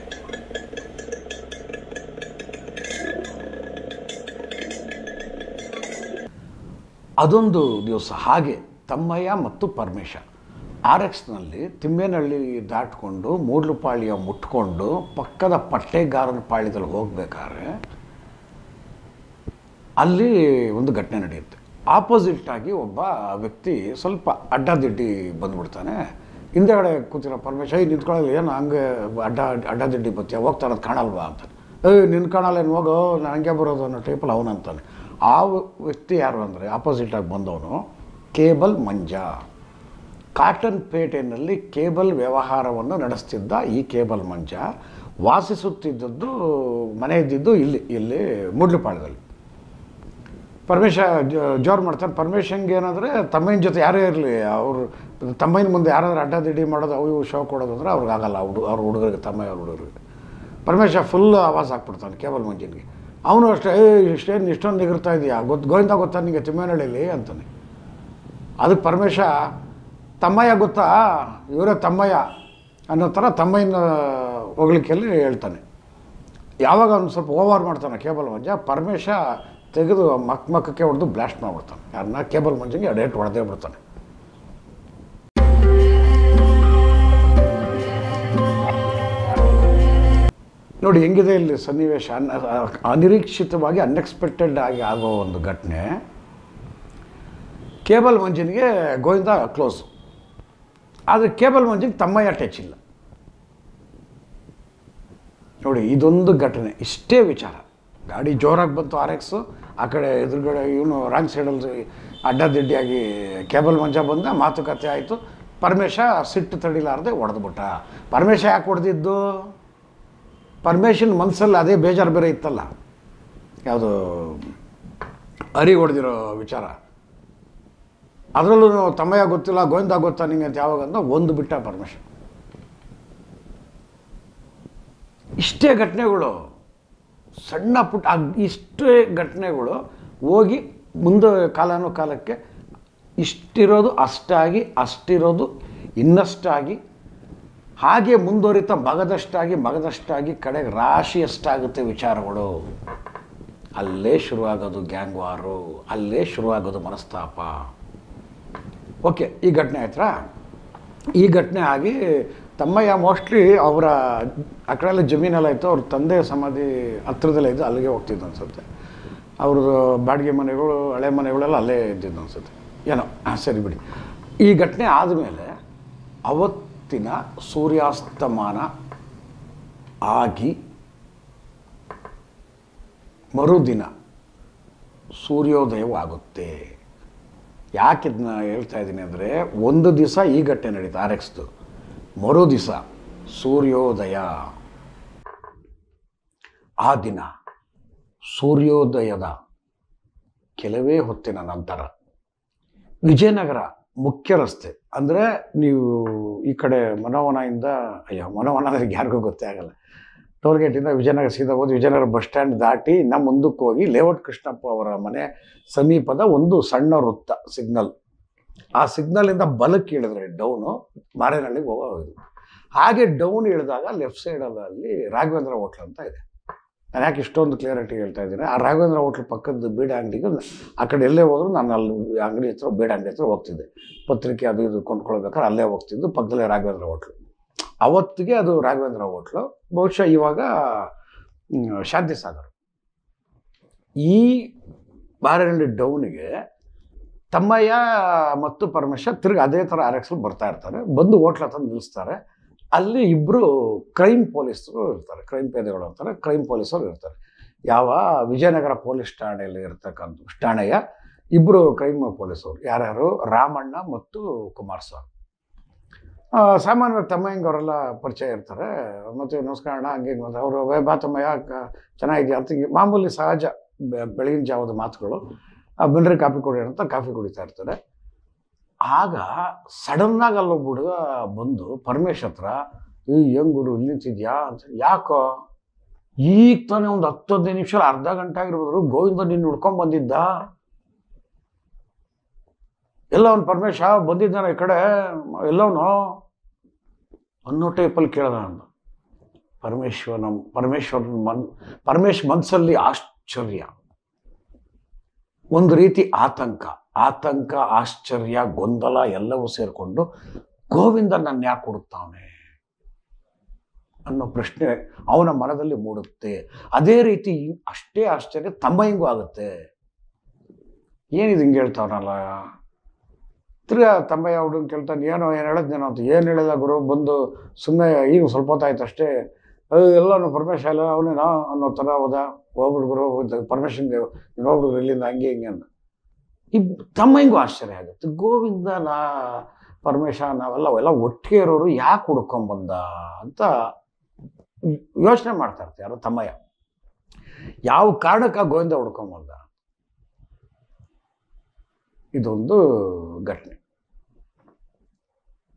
A: ಅದೊಂದು ದಿವಸ ಹಾಗೆ ತಮ್ಮಯ್ಯ ಮತ್ತು ಪರಮೇಶ ಆರ್ ಎಕ್ಸ್ನಲ್ಲಿ ತಿಮ್ಮೇನಹಳ್ಳಿ ದಾಟ್ಕೊಂಡು ಮೂಡ್ಲುಪಾಳ್ಯ ಮುಟ್ಕೊಂಡು ಪಕ್ಕದ ಪಟ್ಟೆಗಾರನ ಪಾಳ್ಯದಲ್ಲಿ ಹೋಗ್ಬೇಕಾದ್ರೆ ಅಲ್ಲಿ ಒಂದು ಘಟನೆ ನಡೆಯುತ್ತೆ ಆಪೋಸಿಟ್ ಆಗಿ ಒಬ್ಬ ವ್ಯಕ್ತಿ ಸ್ವಲ್ಪ ಅಡ್ಡದಿಡ್ಡಿ ಬಂದ್ಬಿಡ್ತಾನೆ ಹಿಂದೆಗಡೆ ಕೂತಿರೋ ಪರಮೇಶ ಏಯ್ ನಿಂತ್ಕೊಳ್ಳಲ್ಲ ಏನು ಹಂಗೆ ಅಡ್ಡ ಅಡ್ಡದಿಡ್ಡಿ ಬತ್ತೀಯ ಹೋಗ್ತಾ ಇರೋದು ಕಾಣಲ್ವಾ ಅಂತ ಏಯ್ ನಿನ್ನ ಕಾಣಲ್ಲ ಏನು ಹೋಗೋ ನಾನು ಹಂಗೆ ಬರೋದು ಅನ್ನೋ ಟೈಪಲ್ಲಿ ಅವನಂತಾನೆ ಆ ವ್ಯಕ್ತಿ ಯಾರು ಅಂದರೆ ಆಪೋಸಿಟಾಗಿ ಬಂದವನು ಕೇಬಲ್ ಮಂಜ ಕಾಟನ್ ಪೇಟೆಯಲ್ಲಿ ಕೇಬಲ್ ವ್ಯವಹಾರವನ್ನು ನಡೆಸ್ತಿದ್ದ ಈ ಕೇಬಲ್ ಮಂಜ ವಾಸಿಸುತ್ತಿದ್ದದ್ದು ಮನೆ ಇದ್ದಿದ್ದು ಇಲ್ಲಿ ಇಲ್ಲಿ ಮೂಡ್ಲುಪಾಳ್ಯದಲ್ಲಿ ಪರಮೇಶ ಜೋರು ಮಾಡ್ತಾರೆ ಪರಮೇಶಂಗೆ ಏನಂದರೆ ತಮ್ಮನ ಜೊತೆ ಯಾರೇ ಇರಲಿ ಅವರು ತಮ್ಮಯ್ಯನ ಮುಂದೆ ಯಾರಾದ್ರೂ ಅಡ್ಡದಿಡ್ಡಿ ಮಾಡೋದು ಅವು ಇವು ಶೋ ಕೊಡೋದು ಅಂದ್ರೆ ಅವ್ರಿಗೆ ಆಗಲ್ಲ ಹುಡು ಅವ್ರ ಹುಡುಗರಿಗೆ ತಮ್ಮಯ್ಯ ಅವ್ರ ಹುಡುಗರಿಗೆ ಪರಮೇಶ ಫುಲ್ ಆವಾಜ್ ಹಾಕ್ಬಿಡ್ತಾನೆ ಕೇಬಲ್ ಮಂಜಿನ್ಗೆ ಅವನು ಅಷ್ಟೇ ಏ ಇಷ್ಟೇನು ಇಷ್ಟೊಂದು ನಿಗಿರ್ತಾ ಇದೆಯಾ ಗೊತ್ತು ಗೋವಿಂದ ಗೊತ್ತಾ ನಿಮಗೆ ತಿಮ್ಮನಹಳ್ಳಿಲಿ ಅಂತಾನೆ ಅದಕ್ಕೆ ಪರಮೇಶ ತಮ್ಮಯ್ಯ ಗೊತ್ತಾ ಇವರೇ ತಮ್ಮಯ್ಯ ಅನ್ನೋ ಥರ ತಮ್ಮಯ್ಯನ ಹೋಗ್ಲಿಕ್ಕೆಲ್ಲಿ ಹೇಳ್ತಾನೆ ಯಾವಾಗ ಅವ್ನು ಸ್ವಲ್ಪ ಓವರ್ ಮಾಡ್ತಾನೆ ಕೇಬಲ್ ಮಂಜ ಪರಮೇಶ ತೆಗೆದು ಮಕ್ ಮಕ್ಕಕ್ಕೆ ಹೊಡೆದು ಬ್ಲಾಸ್ಟ್ ಮಾಡಿಬಿಡ್ತಾನೆ ಯಾರನ್ನ ಕೇಬಲ್ ಮಂಜಿಗೆ ಅಡೇಟ್ ಹೊಡೆದೇ ಬಿಡ್ತಾನೆ ನೋಡಿ ಹೆಂಗಿದೆ ಇಲ್ಲಿ ಸನ್ನಿವೇಶ ಅನ್ ಅನಿರೀಕ್ಷಿತವಾಗಿ ಅನ್ಎಕ್ಸ್ಪೆಕ್ಟೆಡ್ ಆಗಿ ಆಗೋ ಒಂದು ಘಟನೆ ಕೇಬಲ್ ಮಂಜಿನ್ಗೆ ಗೋವಿಂದ ಕ್ಲೋಸು ಆದರೆ ಕೇಬಲ್ ಮಂಜಿಗೆ ತಮ್ಮಯ್ಯ ಟಚ್ ಇಲ್ಲ ನೋಡಿ ಇದೊಂದು ಘಟನೆ ಇಷ್ಟೇ ವಿಚಾರ ಗಾಡಿ ಜೋರಾಗಿ ಬಂತು ಆರ್ ಎಕ್ಸು ಆ ಕಡೆ ಎದುರುಗಡೆ ಇವನು ರಾಂಗ್ ಸೈಡಲ್ಲಿ ಅಡ್ಡದಿಡ್ಡಿಯಾಗಿ ಕೇಬಲ್ ಮಂಜ ಬಂದ ಮಾತುಕತೆ ಆಯಿತು ಪರಮೇಶ ಸಿಟ್ಟು ತಡಿಲಾರ್ದೆ ಹೊಡೆದ್ಬಿಟ್ಟ ಪರಮೇಶ ಯಾಕೆ ಹೊಡೆದಿದ್ದು ಪರಮೇಶನ ಮನಸ್ಸಲ್ಲಿ ಅದೇ ಬೇಜಾರು ಬೇರೆ ಇತ್ತಲ್ಲ ಯಾವುದು ಅರಿ ಹೊಡೆದಿರೋ ವಿಚಾರ ಅದರಲ್ಲೂ ತಮ್ಮಯ್ಯ ಗೊತ್ತಿಲ್ಲ ಗೋವಿಂದ ಗೊತ್ತಾ ನಿಂಗೆ ಅಂತ ಯಾವಾಗ ಅಂದ ಒಂದು ಬಿಟ್ಟ ಪರಮೇಶನ್ ಇಷ್ಟೇ ಘಟನೆಗಳು ಸಣ್ಣ ಪುಟ್ಟ ಆ- ಇಷ್ಟೇ ಘಟನೆಗಳು ಹೋಗಿ ಮುಂದೆ ಕಾಲಾನು ಕಾಲಕ್ಕೆ ಇಷ್ಟಿರೋದು ಅಷ್ಟಾಗಿ ಅಷ್ಟಿರೋದು ಇನ್ನಷ್ಟಾಗಿ ಹಾಗೆ ಮುಂದುವರಿತಾ ಮಗದಷ್ಟಾಗಿ ಮಗದಷ್ಟಾಗಿ ಕಡೆಗೆ ರಾಶಿಯಷ್ಟಾಗುತ್ತೆ ವಿಚಾರಗಳು ಅಲ್ಲೇ ಶುರುವಾಗೋದು ಗ್ಯಾಂಗ್ ವಾರು ಅಲ್ಲೇ ಶುರುವಾಗೋದು ಮನಸ್ತಾಪ ಓಕೆ ಈ ಘಟನೆ ಆಯ್ತಾ ಈ ಘಟನೆ ಆಗಿ ತಮ್ಮಯ್ಯ ಮೋಸ್ಟ್ಲಿ ಅವರ ಆ ಕಡೆ ಎಲ್ಲ ಜಮೀನೆಲ್ಲ ಇತ್ತು ಅವ್ರ ತಂದೆ ಸಮಾಧಿ ಹತ್ರದಲ್ಲೇ ಇದ್ದು ಅಲ್ಲಿಗೆ ಹೋಗ್ತಿದ್ದು ಅನ್ಸುತ್ತೆ ಅವ್ರದ್ದು ಬಾಡಿಗೆ ಮನೆಗಳು ಹಳೆ ಮನೆಗಳೆಲ್ಲ ಅಲ್ಲೇ ಇದ್ದಿದ್ದು ಅನ್ಸುತ್ತೆ ಏನೋ ಆ, ಸರಿ ಬಿಡಿ ಈ ಘಟನೆ ಆದಮೇಲೆ ಅವತ್ತಿನ ಸೂರ್ಯಾಸ್ತಮಾನ ಆಗಿ ಮರುದಿನ ಸೂರ್ಯೋದಯವು ಆಗುತ್ತೆ ಯಾಕೆ ಇದನ್ನ ಹೇಳ್ತಾ ಇದ್ದೀನಿ ಅಂದರೆ ಒಂದು ದಿವಸ ಈ ಘಟನೆ ನಡೀತು ಆರ್ ಎಕ್ಸ್ದು ಮರು ದಿವಸ ಸೂರ್ಯೋದಯ ಆ ದಿನ ಸೂರ್ಯೋದಯದ ಕೆಲವೇ ಹೊತ್ತಿನ ನಂತರ ವಿಜಯನಗರ ಮುಖ್ಯ ರಸ್ತೆ ಅಂದರೆ ನೀವು ಈ ಕಡೆ ಮನೋವನದಿಂದ ಅಯ್ಯೋ ಮನೋವನ ಯಾರಿಗೂ ಗೊತ್ತೇ ಆಗಲ್ಲ ಟೋಲ್ ಗೇಟಿಂದ ವಿಜಯನಗರ ಸೀದಾ ಹೋಗಿ ವಿಜಯನಗರ ಬಸ್ ಸ್ಟ್ಯಾಂಡ್ ದಾಟಿ ಇನ್ನು ಮುಂದಕ್ಕೆ ಹೋಗಿ ಲೇಔಟ್ ಕೃಷ್ಣಪ್ಪ ಅವರ ಮನೆ ಸಮೀಪದ ಒಂದು ಸಣ್ಣ ವೃತ್ತ ಸಿಗ್ನಲ್ ಆ ಸಿಗ್ನಲಿಂದ ಬಲಕ್ಕೆ ಇಳಿದ್ರೆ ಡೌನು ಮಾರೇನಹಳ್ಳಿಗೆ ಹೋಗೋದು ಹಾಗೆ ಡೌನ್ ಇಳಿದಾಗ ಲೆಫ್ಟ್ ಸೈಡಲ್ಲಿ ರಾಘವೇಂದ್ರ ಹೋಟ್ಲ್ ಅಂತ ಇದೆ ನಾನು ಯಾಕೆ ಇಷ್ಟೊಂದು ಕ್ಲಿಯರಿಟಿ ಹೇಳ್ತಾ ಇದ್ದೀನಿ ಆ ರಾಘವೇಂದ್ರ ಹೋಟ್ಲ್ ಪಕ್ಕದ ಬೀಡ ಅಂಗಡಿಗೆ ಆ ಕಡೆ ಎಲ್ಲೇ ಹೋದ್ರು ನಾನು ಅಲ್ಲಿ ಅಂಗಡಿ ಹತ್ರ ಬೀಡ ಅಂಗಡಿ ಹತ್ರ ಹೋಗ್ತಿದ್ದೆ ಪತ್ರಿಕೆ ಅದು ಇದು ಕೊಂಡ್ಕೊಳ್ಬೇಕಾದ್ರೆ ಅಲ್ಲೇ ಹೋಗ್ತಿದ್ದು ಪಕ್ಕದಲ್ಲೇ ರಾಘವೇಂದ್ರ ಹೋಟ್ಲು ಅವತ್ತಿಗೆ ಅದು ರಾಘವೇಂದ್ರ ಹೋಟ್ಲು ಬಹುಶಃ ಇವಾಗ ಮ್, ಶಾಂತಿ ಸಾಗರ್ ಈ ಬಾರೇನಹಳ್ಳಿ ಡೌನಿಗೆ ತಮ್ಮಯ್ಯ ಮತ್ತು ಪರಮೇಶ್ವರ್ ತಿರ್ಗಿ ಅದೇ ಥರ ಆರ್ ಎಕ್ಸಲ್ಲಿ ಬರ್ತಾ ಇರ್ತಾರೆ ಬಂದು ಹೋಟ್ಲ್ ಹತ್ರ ನಿಲ್ಲಿಸ್ತಾರೆ ಅಲ್ಲಿ ಇಬ್ಬರು ಕ್ರೈಮ್ ಪೊಲೀಸರು ಇರ್ತಾರೆ ಕ್ರೈಮ್ ಪೇದೆಗಳು ಅಂತಾರೆ ಕ್ರೈಮ್ ಪೊಲೀಸರು ಇರ್ತಾರೆ ಯಾವ ವಿಜಯನಗರ ಪೊಲೀಸ್ ಠಾಣೆಯಲ್ಲಿ ಇರ್ತಕ್ಕಂಥ ಠಾಣೆಯ ಇಬ್ಬರು ಕ್ರೈಮ್ ಪೊಲೀಸರು ಯಾರ್ಯಾರು ರಾಮಣ್ಣ ಮತ್ತು ಕುಮಾರಸ್ವಾಮಿ ಆ, ಸಾಮಾನ್ಯವಾಗಿ ತಮ್ಮಯ್ಯಂಗೆ ಅವರೆಲ್ಲ ಪರಿಚಯ ಇರ್ತಾರೆ ಮತ್ತು ನಮಸ್ಕಾರ ಅಣ್ಣ ಹಂಗೆ ಹಿಂಗೆ ಅಂತ ಅವರು ಬಾ ತಮ್ಮಯ್ಯ ಕ- ಚೆನ್ನಾಗಿದೆಯಾ ಅಂತ ಹಿಂಗೆ ಮಾಮೂಲಿ ಸಹಜ ಬೆ- ಬೆಳಗಿನ ಜಾವದ ಮಾತುಗಳು ಆ, ಬನ್ರಿ ಕಾಫಿ ಕುಡಿ ಅಂತ ಕಾಫಿ ಕುಡಿತಾ ಇರ್ತಾರೆ ಆಗ ಸಡನ್ನಾಗಿ ಅಲ್ಲೊಬ್ಬ ಹುಡುಗ ಬಂದು ಪರಮೇಶ್ ಹತ್ರ ಈ ಹೆಂಗ್ ಗುರು ಇಲ್ಲಿ ನಿಂತಿದ್ಯಾ ಅಂತ ಯಾಕೋ ಈಗ ತಾನೇ ಒಂದು ಹತ್ತು ಹದಿನೈದು ನಿಮಿಷ ಅರ್ಧ ಗಂಟೆ ಆಗಿರ್ಬೋದು ಗೋವಿಂದ ನಿನ್ನ ಹುಡ್ಕೊಂಡ್ ಬಂದಿದ್ದ ಎಲ್ಲ ಅವ್ನು ಪರಮೇಶ ಬಂದಿದ್ದಾನೆ ಈ ಕಡೆ ಎಲ್ಲವನು ಅನ್ನೋ ಟೈಪಲ್ಲಿ ಕೇಳ್ದ ನಾನು ಪರಮೇಶ್ವರನ ಪರಮೇಶ್ವರನ ಮನ್ ಪರಮೇಶ್ ಮನಸ್ಸಲ್ಲಿ ಆಶ್ಚರ್ಯ ಒಂದು ರೀತಿ ಆತಂಕ ಆತಂಕ ಆಶ್ಚರ್ಯ ಗೊಂದಲ ಎಲ್ಲವೂ ಸೇರಿಕೊಂಡು ಗೋವಿಂದ ನನ್ನ ಯಾಕೆ ಹುಡುಕ್ತಾವನೆ ಅನ್ನೋ ಪ್ರಶ್ನೆ ಅವನ ಮನದಲ್ಲಿ ಮೂಡುತ್ತೆ ಅದೇ ರೀತಿ ಅಷ್ಟೇ ಆಶ್ಚರ್ಯ ತಮ್ಮಯ್ಯಂಗೂ ಆಗುತ್ತೆ ಏನಿದು ಹಿಂಗೆ ಹೇಳ್ತಾವನಲ್ಲ ತಿರ್ಗಾ ತಮ್ಮಯ್ಯ ಹುಡುಗನ್ ಕೇಳ್ತಾನೆ ಏನೋ ಏನು ಹೇಳಿದ್ನೇನೋ ಅಂತ ಏನು ಹೇಳಿಲ್ಲ ಗುರು ಬಂದು ಸುಮ್ಮನೆ ಈಗ ಸ್ವಲ್ಪ ಹೊತ್ತಾಯ್ತು ಅಷ್ಟೇ ಅದು ಎಲ್ಲನೂ ಪರಮೇಶ ಎಲ್ಲ ಅವನೇನೋ ಅನ್ನೋ ಥರ ಹೋದ ಹೋಗ್ಬಿಡು ಗುರು ಪರಮೇಶನ್ಗೆ ನೀನು ಹೋಗ್ಬಿಡು ಇಲ್ಲಿಂದ ಹಂಗೆ ಹಿಂಗೆ ಅಂತ ಈ ತಮ್ಮಂಗೂ ಆಶ್ಚರ್ಯ ಆಗುತ್ತೆ ಗೋವಿಂದ ನಾ ಪರಮೇಶ ನಾವೆಲ್ಲ ಎಲ್ಲ ಒಟ್ಟಿಗೆ ಇರೋರು ಯಾಕೆ ಹುಡ್ಕೊಂಬಂದ ಅಂತ ಯೋಚನೆ ಮಾಡ್ತಾ ಇರ್ತಾರೆ ಯಾರೋ ತಮ್ಮಯ್ಯ ಯಾವ ಕಾರಣಕ್ಕೆ ಗೋವಿಂದ ಹುಡ್ಕೊಂಬಂದ ಇದೊಂದು ಘಟನೆ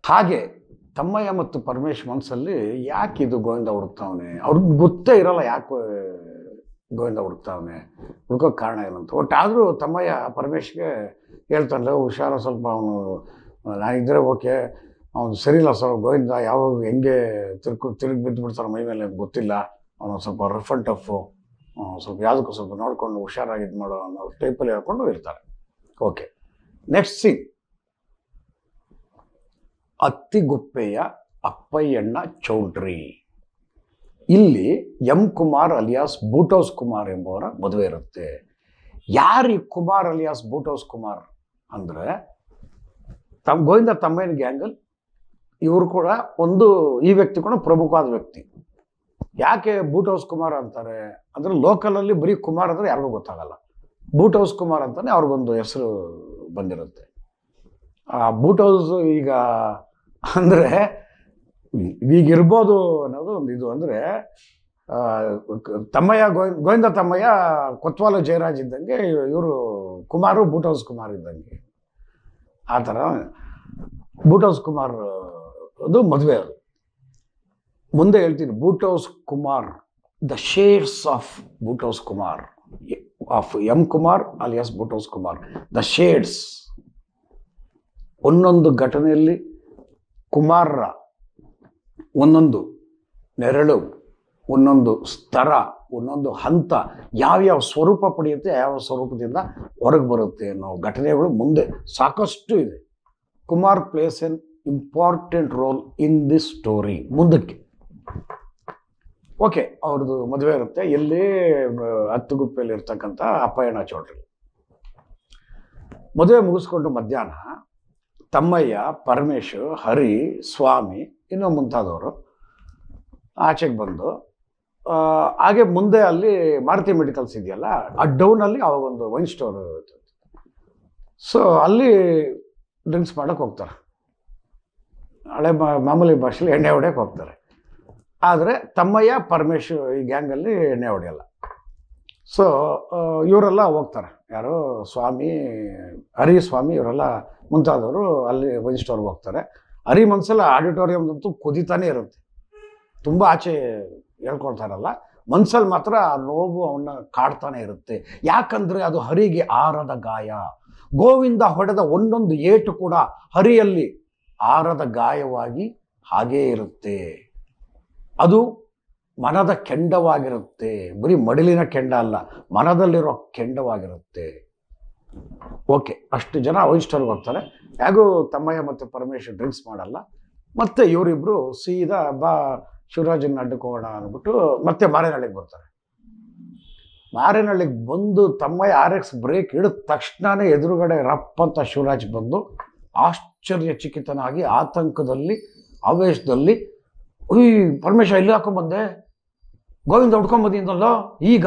A: ಹಾಗೆ ತಮ್ಮಯ್ಯ ಮತ್ತು ಪರಮೇಶ್ ಮನಸ್ಸಲ್ಲಿ ಯಾಕೆ ಇದು ಗೋವಿಂದ ಹುಡುಕ್ತಾವನೆ ಅವ್ರಿಗೆ ಗೊತ್ತೇ ಇರಲ್ಲ ಯಾಕೆ ಗೋವಿಂದ ಹುಡುಕ್ತಾವನೆ ಹುಡ್ಕೋಕೆ ಕಾರಣ ಏನಂತ ಒಟ್ಟಾದರೂ ತಮ್ಮಯ್ಯ ಪರಮೇಶ್ಗೆ ಹೇಳ್ತಾನಲ್ಲ ಹುಷಾರ ಸ್ವಲ್ಪ ಅವನು ನಾನಿದ್ರೆ ಓಕೆ ಅವನು ಸರಿಯಿಲ್ಲ ಸರ್ ಗೋವಿಂದ ಯಾವಾಗ ಹೆಂಗೆ ತಿರ್ಕು ತಿರುಗಿ ಬಿದ್ದು ಬಿಡ್ತಾನೆ ಮೈ ಮೇಲೆ ಅಂತ ಗೊತ್ತಿಲ್ಲ ಅವನು ಸ್ವಲ್ಪ ರಫ್ ಆ್ಯಂಡ್ ಟಫು ಸ್ವಲ್ಪ ಯಾವುದಕ್ಕೂ ಸ್ವಲ್ಪ ನೋಡ್ಕೊಂಡು ಹುಷಾರಾಗಿ ಇದು ಮಾಡೋ ಅನ್ನೋ ಟೈಪಲ್ಲಿ ಹೇಳ್ಕೊಂಡು ಇರ್ತಾರೆ ಓಕೆ ನೆಕ್ಸ್ಟ್ ಸೀನ್ ಅತ್ತಿಗುಪ್ಪೆಯ ಅಪ್ಪಯ್ಯಣ್ಣ ಚೌಲ್ಟ್ರಿ ಇಲ್ಲಿ M Kumar alias boot house Kumar ಎಂಬುವರ ಮದುವೆ ಇರುತ್ತೆ ಯಾರು ಈ ಕುಮಾರ್ ಅಲಿಯಾಸ್ ಬೂಟೌಸ್ ಕುಮಾರ್ ಅಂದರೆ ತಮ್ಮ ಗೋವಿಂದ ತಮ್ಮಯ್ಯನ ಗ್ಯಾಂಗಲ್ ಇವರು ಕೂಡ ಒಂದು ಈ ವ್ಯಕ್ತಿ ಕೂಡ ಪ್ರಮುಖವಾದ ವ್ಯಕ್ತಿ ಯಾಕೆ ಬೂಟ್ ಹೌಸ್ ಕುಮಾರ್ ಅಂತಾರೆ ಅಂದರೆ ಲೋಕಲಲ್ಲಿ ಬರೀ ಕುಮಾರ್ ಅಂದರೆ ಯಾರಿಗೂ ಗೊತ್ತಾಗಲ್ಲ ಬೂಟ್ ಹೌಸ್ ಕುಮಾರ್ ಅಂತಾನೆ ಅವ್ರಿಗೊಂದು ಹೆಸರು ಬಂದಿರುತ್ತೆ ಆ ಬೂಟ್ ಹೌಸ್ ಈಗ ಅಂದರೆ ಈಗ ಇರ್ಬೋದು ಅನ್ನೋದು ಒಂದು ಇದು ಅಂದರೆ ತಮ್ಮಯ್ಯ ಗೋವಿಂದ ಗೋವಿಂದ ತಮ್ಮಯ್ಯ ಕೊತ್ವಾಲ ಜಯರಾಜ್ ಇದ್ದಂಗೆ ಇವರು ಕುಮಾರು ಬೂಟ್ ಹೌಸ್ ಕುಮಾರ್ ಇದ್ದಂಗೆ ಆ ಥರ ಬೂಟ್ ಹೌಸ್ ಕುಮಾರ್ ಅದು ಮದುವೆ ಅದು ಮುಂದೆ ಹೇಳ್ತೀನಿ boot house Kumar the shades of boot house Kumar of M Kumar alias boot house Kumar the shades ಒಂದೊಂದು ಘಟನೆಯಲ್ಲಿ ಕುಮಾರರ ಒಂದೊಂದು ನೆರಳು ಒಂದೊಂದು ಸ್ತರ ಒಂದೊಂದು ಹಂತ ಯಾವ್ಯಾವ ಸ್ವರೂಪ ಪಡೆಯುತ್ತೆ ಯಾವ ಸ್ವರೂಪದಿಂದ ಹೊರಗೆ ಬರುತ್ತೆ ಅನ್ನೋ ಘಟನೆಗಳು ಮುಂದೆ ಸಾಕಷ್ಟು ಇದೆ Kumar place an important role in this story ಮುಂದಕ್ಕೆ ಓಕೆ ಅವ್ರದ್ದು ಮದುವೆ ಇರುತ್ತೆ ಎಲ್ಲಿ ಹತ್ತುಗುಪ್ಪೆಯಲ್ಲಿ ಇರ್ತಕ್ಕಂಥ ಅಪ್ಪಯ್ಯಣ್ಣ ಚೌಟ್ರಿ ಮದುವೆ ಮುಗಿಸ್ಕೊಂಡು ಮಧ್ಯಾಹ್ನ ತಮ್ಮಯ್ಯ ಪರಮೇಶ್ ಹರಿ ಸ್ವಾಮಿ ಇನ್ನೂ ಮುಂತಾದವರು ಆಚೆಗೆ ಬಂದು ಆ, ಹಾಗೆ ಮುಂದೆ ಅಲ್ಲಿ ಮಾರುತಿ ಮೆಡಿಕಲ್ಸ್ ಇದೆಯಲ್ಲ ಆ ಡೌನಲ್ಲಿ ಅವಾಗ ಒಂದು ವೈನ್ ಸ್ಟೋರ್ ಸೊ ಅಲ್ಲಿ ಡ್ರಿಂಕ್ಸ್ ಮಾಡೋಕ್ಕೆ ಹೋಗ್ತಾರೆ ಹಳೆ ಮಾ- ಮಾಮೂಲಿ ಭಾಷೆಲಿ ಎಣ್ಣೆ ಹೊಡ್ಯಕ್ಕೆ ಹೋಗ್ತಾರೆ ಆದರೆ ತಮ್ಮಯ್ಯ ಪರಮೇಶ್ ಈ ಗ್ಯಾಂಗಲ್ಲಿ ಎಣ್ಣೆ ಹೊಡೆಯಲ್ಲ ಸೊ ಇವರೆಲ್ಲ ಹೋಗ್ತಾರೆ ಯಾರು ಸ್ವಾಮಿ ಹರಿ ಸ್ವಾಮಿ ಇವರೆಲ್ಲ ಮುಂತಾದವರು ಅಲ್ಲಿ ವೈನ್ ಸ್ಟೋರ್ಗೆ ಹೋಗ್ತಾರೆ ಹರಿ ಮನ್ಸಲ್ಲ ಆಡಿಟೋರಿಯಮ್ದಂತೂ ಕುದಿತಾನೆ ಇರುತ್ತೆ ತುಂಬ ಆಚೆ ಹೇಳ್ಕೊಳ್ತಾರಲ್ಲ ಮನ್ಸಲ್ಲಿ ಮಾತ್ರ ಆ ನೋವು ಅವನ್ನ ಕಾಡ್ತಾನೆ ಇರುತ್ತೆ ಯಾಕಂದ್ರೆ ಅದು ಹರಿಗೆ ಆರದ ಗಾಯ ಗೋವಿಂದ ಹೊಡೆದ ಒಂದೊಂದು ಏಟು ಕೂಡ ಹರಿಯಲ್ಲಿ ಆರದ ಗಾಯವಾಗಿ ಹಾಗೇ ಇರುತ್ತೆ ಅದು ಮನದ ಕೆಂಡವಾಗಿರುತ್ತೆ ಬರೀ ಮಡಿಲಿನ ಕೆಂಡ ಅಲ್ಲ ಮನದಲ್ಲಿರೋ ಕೆಂಡವಾಗಿರುತ್ತೆ ಓಕೆ ಅಷ್ಟು ಜನ ವೈನ್ ಸ್ಟೋರ್ಗೆ ಹೋಗ್ತಾರೆ ಹೇಗೂ ತಮ್ಮಯ್ಯ ಮತ್ತು ಪರಮೇಶ್ ಡ್ರಿಂಕ್ಸ್ ಮಾಡಲ್ಲ ಮತ್ತೆ ಇವರಿಬ್ರು ಸೀದಾ ಬಾ ಶಿವರಾಜನ ಅಡ್ಡಕ್ಕೆ ಹೋಗೋಣ ಅಂದ್ಬಿಟ್ಟು ಮತ್ತೆ ಮಾರೇನಹಳ್ಳಿಗೆ ಬರ್ತಾರೆ ಮಾರೇನಹಳ್ಳಿಗೆ ಬಂದು ತಮ್ಮಯ್ಯ ಆರ್ ಎಕ್ಸ್ ಬ್ರೇಕ್ ಹಿಡಿದ ತಕ್ಷಣನೇ ಎದುರುಗಡೆ ರಪ್ ಅಂತ ಶಿವರಾಜ್ ಬಂದು ಆಶ್ಚರ್ಯಚಕಿತನಾಗಿ ಆತಂಕದಲ್ಲಿ ಆವೇಶದಲ್ಲಿ ಉಯ್ ಪರಮೇಶ ಇಲ್ಲಿ ಹಾಕೊಂಬಂದೆ ಗೋವಿಂದ ಹುಡ್ಕೊಂಬಂದಿದ್ದಲ್ಲೋ ಈಗ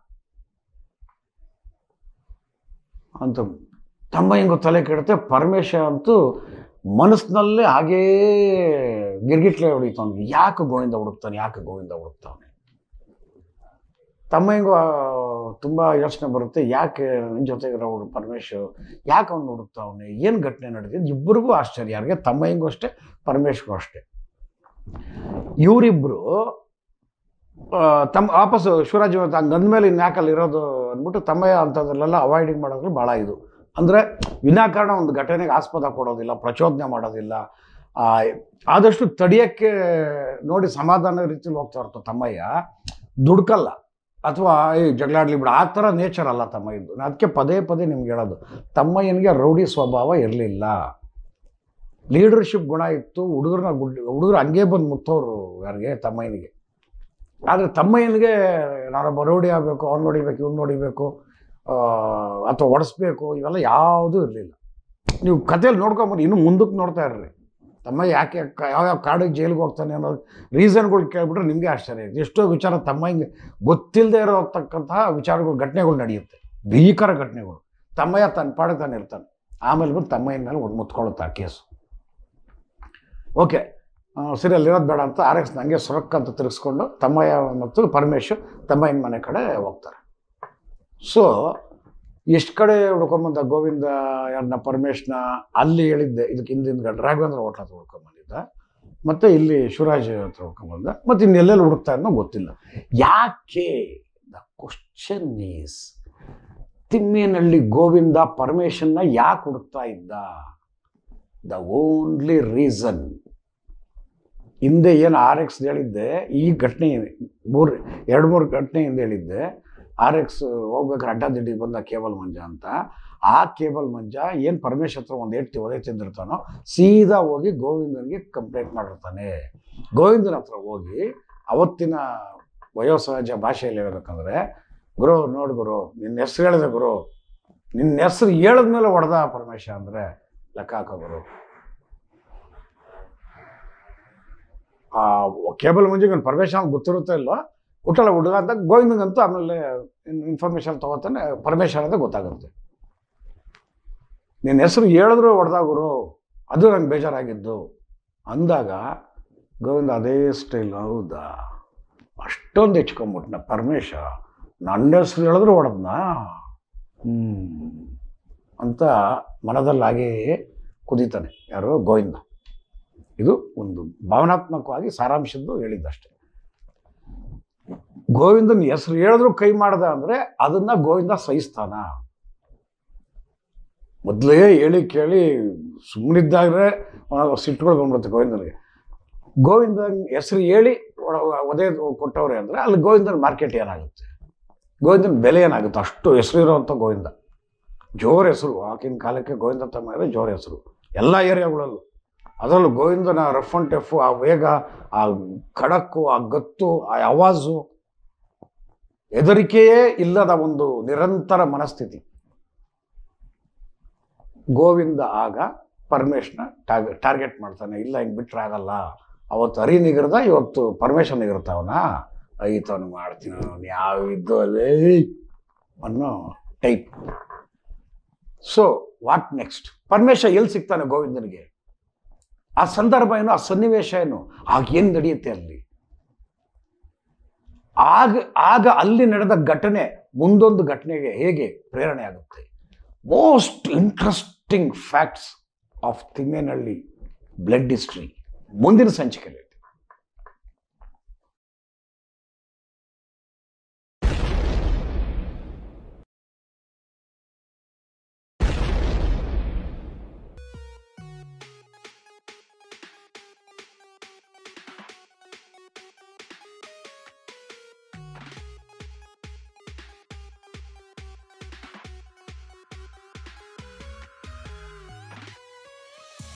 A: ಅಂತ ತಮ್ಮ ಹೆಂಗೋ ತಲೆ ಕೆಡುತ್ತೆ ಪರಮೇಶ ಅಂತೂ ಮನಸ್ಸಿನಲ್ಲೇ ಹಾಗೇ ಗಿರ್ಗಿಟ್ಲೆ ಹೊಡಿತಾನೆ ಯಾಕೆ ಗೋವಿಂದ ಹುಡುಕ್ತಾನೆ ಯಾಕೆ ಗೋವಿಂದ ಹುಡುಕ್ತಾನೆ ತಮ್ಮ ಹೆಂಗೋ ತುಂಬ ಯೋಚನೆ ಬರುತ್ತೆ ಯಾಕೆ ನಿನ್ನ ಜೊತೆಗಿರೋ ಹುಡುಗ ಪರಮೇಶ್ ಯಾಕೆ ಅವ್ನು ಹುಡುಕ್ತಾವನೆ ಏನು ಘಟನೆ ನಡೆದಿದೆ ಇಬ್ಬರಿಗೂ ಆಶ್ಚರ್ಯ ಯಾರಿಗೆ ತಮ್ಮ ಹೆಂಗೂ ಅಷ್ಟೇ ಪರಮೇಶ್ಗೂ ಅಷ್ಟೇ ಇವರಿಬ್ಬರು ತಮ್ಮ ವಾಪಸ್ಸು ಶಿವರಾಜ್ ಇವತ್ತು ಹಂಗೆ ಅಂದಮೇಲೆ ಇನ್ನು ಯಾಕಲ್ಲಿ ಇರೋದು ಅಂದ್ಬಿಟ್ಟು ತಮ್ಮಯ್ಯ ಅಂಥದ್ರಲ್ಲೆಲ್ಲ ಅವಾಯ್ಡಿಂಗ್ ಮಾಡೋದ್ರೆ ಭಾಳ ಇದು ಅಂದರೆ ವಿನಾಕಾರಣ ಒಂದು ಘಟನೆಗೆ ಆಸ್ಪದ ಕೊಡೋದಿಲ್ಲ ಪ್ರಚೋದನೆ ಮಾಡೋದಿಲ್ಲ ಆ, ಆದಷ್ಟು ತಡಿಯೋಕ್ಕೆ ನೋಡಿ ಸಮಾಧಾನ ರೀತಿಲಿ ಹೋಗ್ತಾ ಇರ್ತಾರೆ ತಮ್ಮಯ್ಯ ದುಡ್ಕಲ್ಲ ಅಥವಾ ಈ ಜಗಳಾಡ್ಲಿ ಬಿಡ ಆ ಥರ ನೇಚರ್ ಅಲ್ಲ ತಮ್ಮಯ್ಯದ್ದು ನಾನು ಅದಕ್ಕೆ ಪದೇ ಪದೇ ನಿಮ್ಗೆ ಹೇಳೋದು ತಮ್ಮಯ್ಯನಿಗೆ ರೌಡಿ ಸ್ವಭಾವ ಇರಲಿಲ್ಲ ಲೀಡರ್ಶಿಪ್ ಗುಣ ಇತ್ತು ಹುಡುಗರನ್ನ ಗುಡ್ ಹುಡುಗರು ಹಂಗೆ ಬಂದು ಮುತ್ತೋರು ಯಾರಿಗೆ ತಮ್ಮಯ್ಯನಿಗೆ ಆದರೆ ತಮ್ಮಯ್ಯನಿಗೆ ನಾನೊಬ್ಬ ರೌಡಿ ಆಗಬೇಕು ಅವ್ನು ನೋಡಿಬೇಕು ಇವ್ನು ನೋಡಿಬೇಕು ಆ, ಅಥವಾ ಒಡಿಸ್ಬೇಕು ಇವೆಲ್ಲ ಯಾವುದೂ ಇರಲಿಲ್ಲ ನೀವು ಕಥೆಯಲ್ಲಿ ನೋಡ್ಕೊಂಬಂದು ಇನ್ನು ಮುಂದಕ್ಕೆ ನೋಡ್ತಾ ಇರ್ರಿ ತಮ್ಮ ಯಾಕೆ ಕ- ಯಾವ್ಯಾವ ಕಾಡಿಗೆ ಜೈಲಿಗೆ ಹೋಗ್ತಾನೆ ಅನ್ನೋ ರೀಸನ್ಗಳು ಕೇಳ್ಬಿಟ್ರೆ ನಿಮಗೆ ಆಶ್ಚರ್ಯ ಇದೆ ಎಷ್ಟೋ ವಿಚಾರ ತಮ್ಮ ಹಿಂಗೆ ಗೊತ್ತಿಲ್ಲದೆ ಇರೋತಕ್ಕಂತಹ ವಿಚಾರಗಳು ಘಟನೆಗಳು ನಡೆಯುತ್ತೆ ಭೀಕರ ಘಟನೆಗಳು ತಮ್ಮಯ್ಯ ತನ್ನ ಪಾಡಿಗೆ ತಾನು ಇರ್ತಾನೆ ಆಮೇಲೆ ಬಂದು ತಮ್ಮಯ್ಯನ ಮೇಲೆ ಒಂದು ಮುತ್ಕೊಳ್ಳುತ್ತೆ ಆ ಕೇಸು ಓಕೆ ಸರಿ ಅಲ್ಲಿರೋದು ಬೇಡ ಅಂತ ಆರ್ ಎಕ್ಸ್ ನನಗೆ ಸೊರಕ್ ಅಂತ ತಿರುಗಿಸ್ಕೊಂಡು ತಮ್ಮಯ್ಯ ಮತ್ತು ಪರಮೇಶ್ ತಮ್ಮಯ್ಯನ ಮನೆ ಕಡೆ ಹೋಗ್ತಾರೆ ಸೊ ಎಷ್ಟು ಕಡೆ ಹುಡ್ಕೊಂಬಂದ ಗೋವಿಂದ ಯಾರನ್ನ ಪರಮೇಶ್ನ ಅಲ್ಲಿ ಹೇಳಿದ್ದೆ ಇದಕ್ಕೆ ಹಿಂದಿನ ರಾಘವೇಂದ್ರ ಹೋಟ್ಲ ಹತ್ರ ಹುಡ್ಕೊಂಬಂದಿದ್ದೆ ಹೋಗ್ಬಿಟ್ಟ ಮತ್ತೆ ಇಲ್ಲಿ ಶಿವರಾಜ್ ಹತ್ರ ಬಂದ ಮತ್ತೆ ಇನ್ನೆಲ್ಲೆಲ್ಲಿ ಹುಡುಕ್ತಾ ಅನ್ನೋ ಗೊತ್ತಿಲ್ಲ ಯಾಕೆ the question is Thimmenahalli Govinda ಪರಮೇಶನ್ನ ಯಾಕೆ ಹುಡುಕ್ತಾ ಇದ್ದ ದ ಓನ್ಲಿ ರೀಸನ್ ಹಿಂದೆ ಏನು ಆರ್ ಎಕ್ಸ್ ಹೇಳಿದ್ದೆ ಈ ಘಟನೆ ಮೂರು ಎರಡು ಮೂರು ಘಟನೆ ಹಿಂದೆ ಹೇಳಿದ್ದೆ ಆರ್ ಎಕ್ಸ್ ಹೋಗ್ಬೇಕಾದ್ರೆ ಅಡ್ಡದಿಡ್ಡಿಗೆ ಬಂದ ಕೇಬಲ್ ಮಂಜ ಅಂತ ಆ ಕೇಬಲ್ ಮಂಜ ಏನು ಪರಮೇಶ್ ಹತ್ರ ಒಂದು ಏಟ್ ಒದೆ ತಿಂದಿರ್ತಾನೋ ಸೀದಾ ಹೋಗಿ ಗೋವಿಂದನಿಗೆ ಕಂಪ್ಲೇಂಟ್ ಮಾಡಿರ್ತಾನೆ ಗೋವಿಂದನ ಹತ್ರ ಹೋಗಿ ಅವತ್ತಿನ ವಯೋಸಹಜ ಭಾಷೆಯಲ್ಲಿ ಹೇಳ್ಬೇಕಂದ್ರೆ ಗುರು ನೋಡು ಗುರು ನಿನ್ನ ಹೆಸ್ರು ಹೇಳಿದೆ ಗುರು ನಿನ್ನ ಹೆಸ್ರು ಹೇಳಿದ್ಮೇಲೆ ಹೊಡೆದ ಪರಮೇಶ ಅಂದರೆ ಲೆಕ್ಕ ಹಾಕೋ ಗುರು ಆ ಕೇಬಲ್ ಮುಂಜೆಗೆ ಪರಮೇಶ ಅಂತ ಗೊತ್ತಿರುತ್ತೋ ಇಲ್ಲೋ ಹುಟ್ಟಲ್ಲ ಹುಡುಗ ಅಂತ ಗೋವಿಂದಂಗಂತೂ ಆಮೇಲೆ ಇನ್ಫಾರ್ಮೇಶನ್ ತಗೋತಾನೆ ಪರಮೇಶ್ವರ ಅಂತ ಗೊತ್ತಾಗುತ್ತೆ ನಿನ್ನ ಹೆಸರು ಹೇಳಿದ್ರು ಹೊಡೆದ ಗುರು ಅದು ನಂಗೆ ಬೇಜಾರಾಗಿದ್ದು ಅಂದಾಗ ಗೋವಿಂದ ಅದೇ ಸ್ಟೈಲ್ ಹೌದಾ ಅಷ್ಟೊಂದು ಹೆಚ್ಕೊಂಬಿಟ್ನ ಪರಮೇಶ ನನ್ನ ಹೆಸರು ಹೇಳಿದ್ರು ಹೊಡೆದ್ನಾ ಹ್ಞೂ ಅಂತ ಮನದಲ್ಲಿ ಹಾಗೇ ಕುದೀತಾನೆ ಯಾರು ಗೋವಿಂದ ಇದು ಒಂದು ಭಾವನಾತ್ಮಕವಾಗಿ ಸಾರಾಂಶದ್ದು ಹೇಳಿದ್ದಷ್ಟೆ ಗೋವಿಂದನ ಹೆಸರು ಹೇಳಿದ್ರು ಕೈ ಮಾಡ್ದ ಅಂದರೆ ಅದನ್ನ ಗೋವಿಂದ ಸಹಿಸ್ತಾನ ಮೊದಲೇ ಹೇಳಿ ಕೇಳಿ ಸುಮ್ಮನಿದ್ದಾಗಲೇ ಸಿಟ್ಟುಗಳು ಬಂದ್ಬಿಡುತ್ತೆ ಗೋವಿಂದನಿಗೆ ಗೋವಿಂದನ ಹೆಸರು ಹೇಳಿ ಒ- ಒದೆ ಕೊಟ್ಟವ್ರೆ ಅಂದರೆ ಅಲ್ಲಿ ಗೋವಿಂದನ ಮಾರ್ಕೆಟ್ ಏನಾಗುತ್ತೆ ಗೋವಿಂದನ ಬೆಲೆ ಏನಾಗುತ್ತೆ ಅಷ್ಟು ಹೆಸರು ಇರೋವಂಥ ಗೋವಿಂದ ಜೋರ್ ಹೆಸರು ಆಗಿನ ಕಾಲಕ್ಕೆ ಗೋವಿಂದ ತಮ್ಮ ಜೋರ್ ಹೆಸರು ಎಲ್ಲ ಏರಿಯಾಗಳಲ್ಲೂ ಅದರಲ್ಲೂ ಗೋವಿಂದನ ರಫ್ ಅಂಡ್ ಟೆಫ್ ಆ ವೇಗ ಆ ಖಡಕ್ಕು ಆ ಗತ್ತು ಆ ಆವಾಜು ಹೆದರಿಕೆಯೇ ಇಲ್ಲದ ಒಂದು ನಿರಂತರ ಮನಸ್ಥಿತಿ ಗೋವಿಂದ ಆಗ ಪರಮೇಶ್ನ ಟಾರ್ಗೆ ಟಾರ್ಗೆಟ್ ಮಾಡ್ತಾನೆ ಇಲ್ಲ ಹಿಂಗೆ ಬಿಟ್ರೆ ಆಗಲ್ಲ ಅವತ್ತು ಹರಿ ನಿಗರ್ದ ಇವತ್ತು ಪರಮೇಶ್ವರ ನಿಗರ್ತಾವನ ಐತವನು ಮಾಡ್ತೀನಿ ಅವ್ನು ಯಾವ ಇದ್ದು ಅಲ್ಲೇ ಅನ್ನೋ type so what next Paramesha ಎಲ್ಲಿ ಸಿಗ್ತಾನೆ ಗೋವಿಂದನಿಗೆ ಆ ಸಂದರ್ಭ ಏನು ಆ ಸನ್ನಿವೇಶ ಏನು ಆಗ ಏನು ನಡೆಯುತ್ತೆ ಅಲ್ಲಿ ಆಗ ಆಗ ಅಲ್ಲಿ ನಡೆದ ಘಟನೆ ಮುಂದೊಂದು ಘಟನೆಗೆ ಹೇಗೆ ಪ್ರೇರಣೆ ಆಗುತ್ತೆ most interesting facts of Thimmenahalli blood history ಮುಂದಿನ ಸಂಚಿಕೆಯಲ್ಲಿ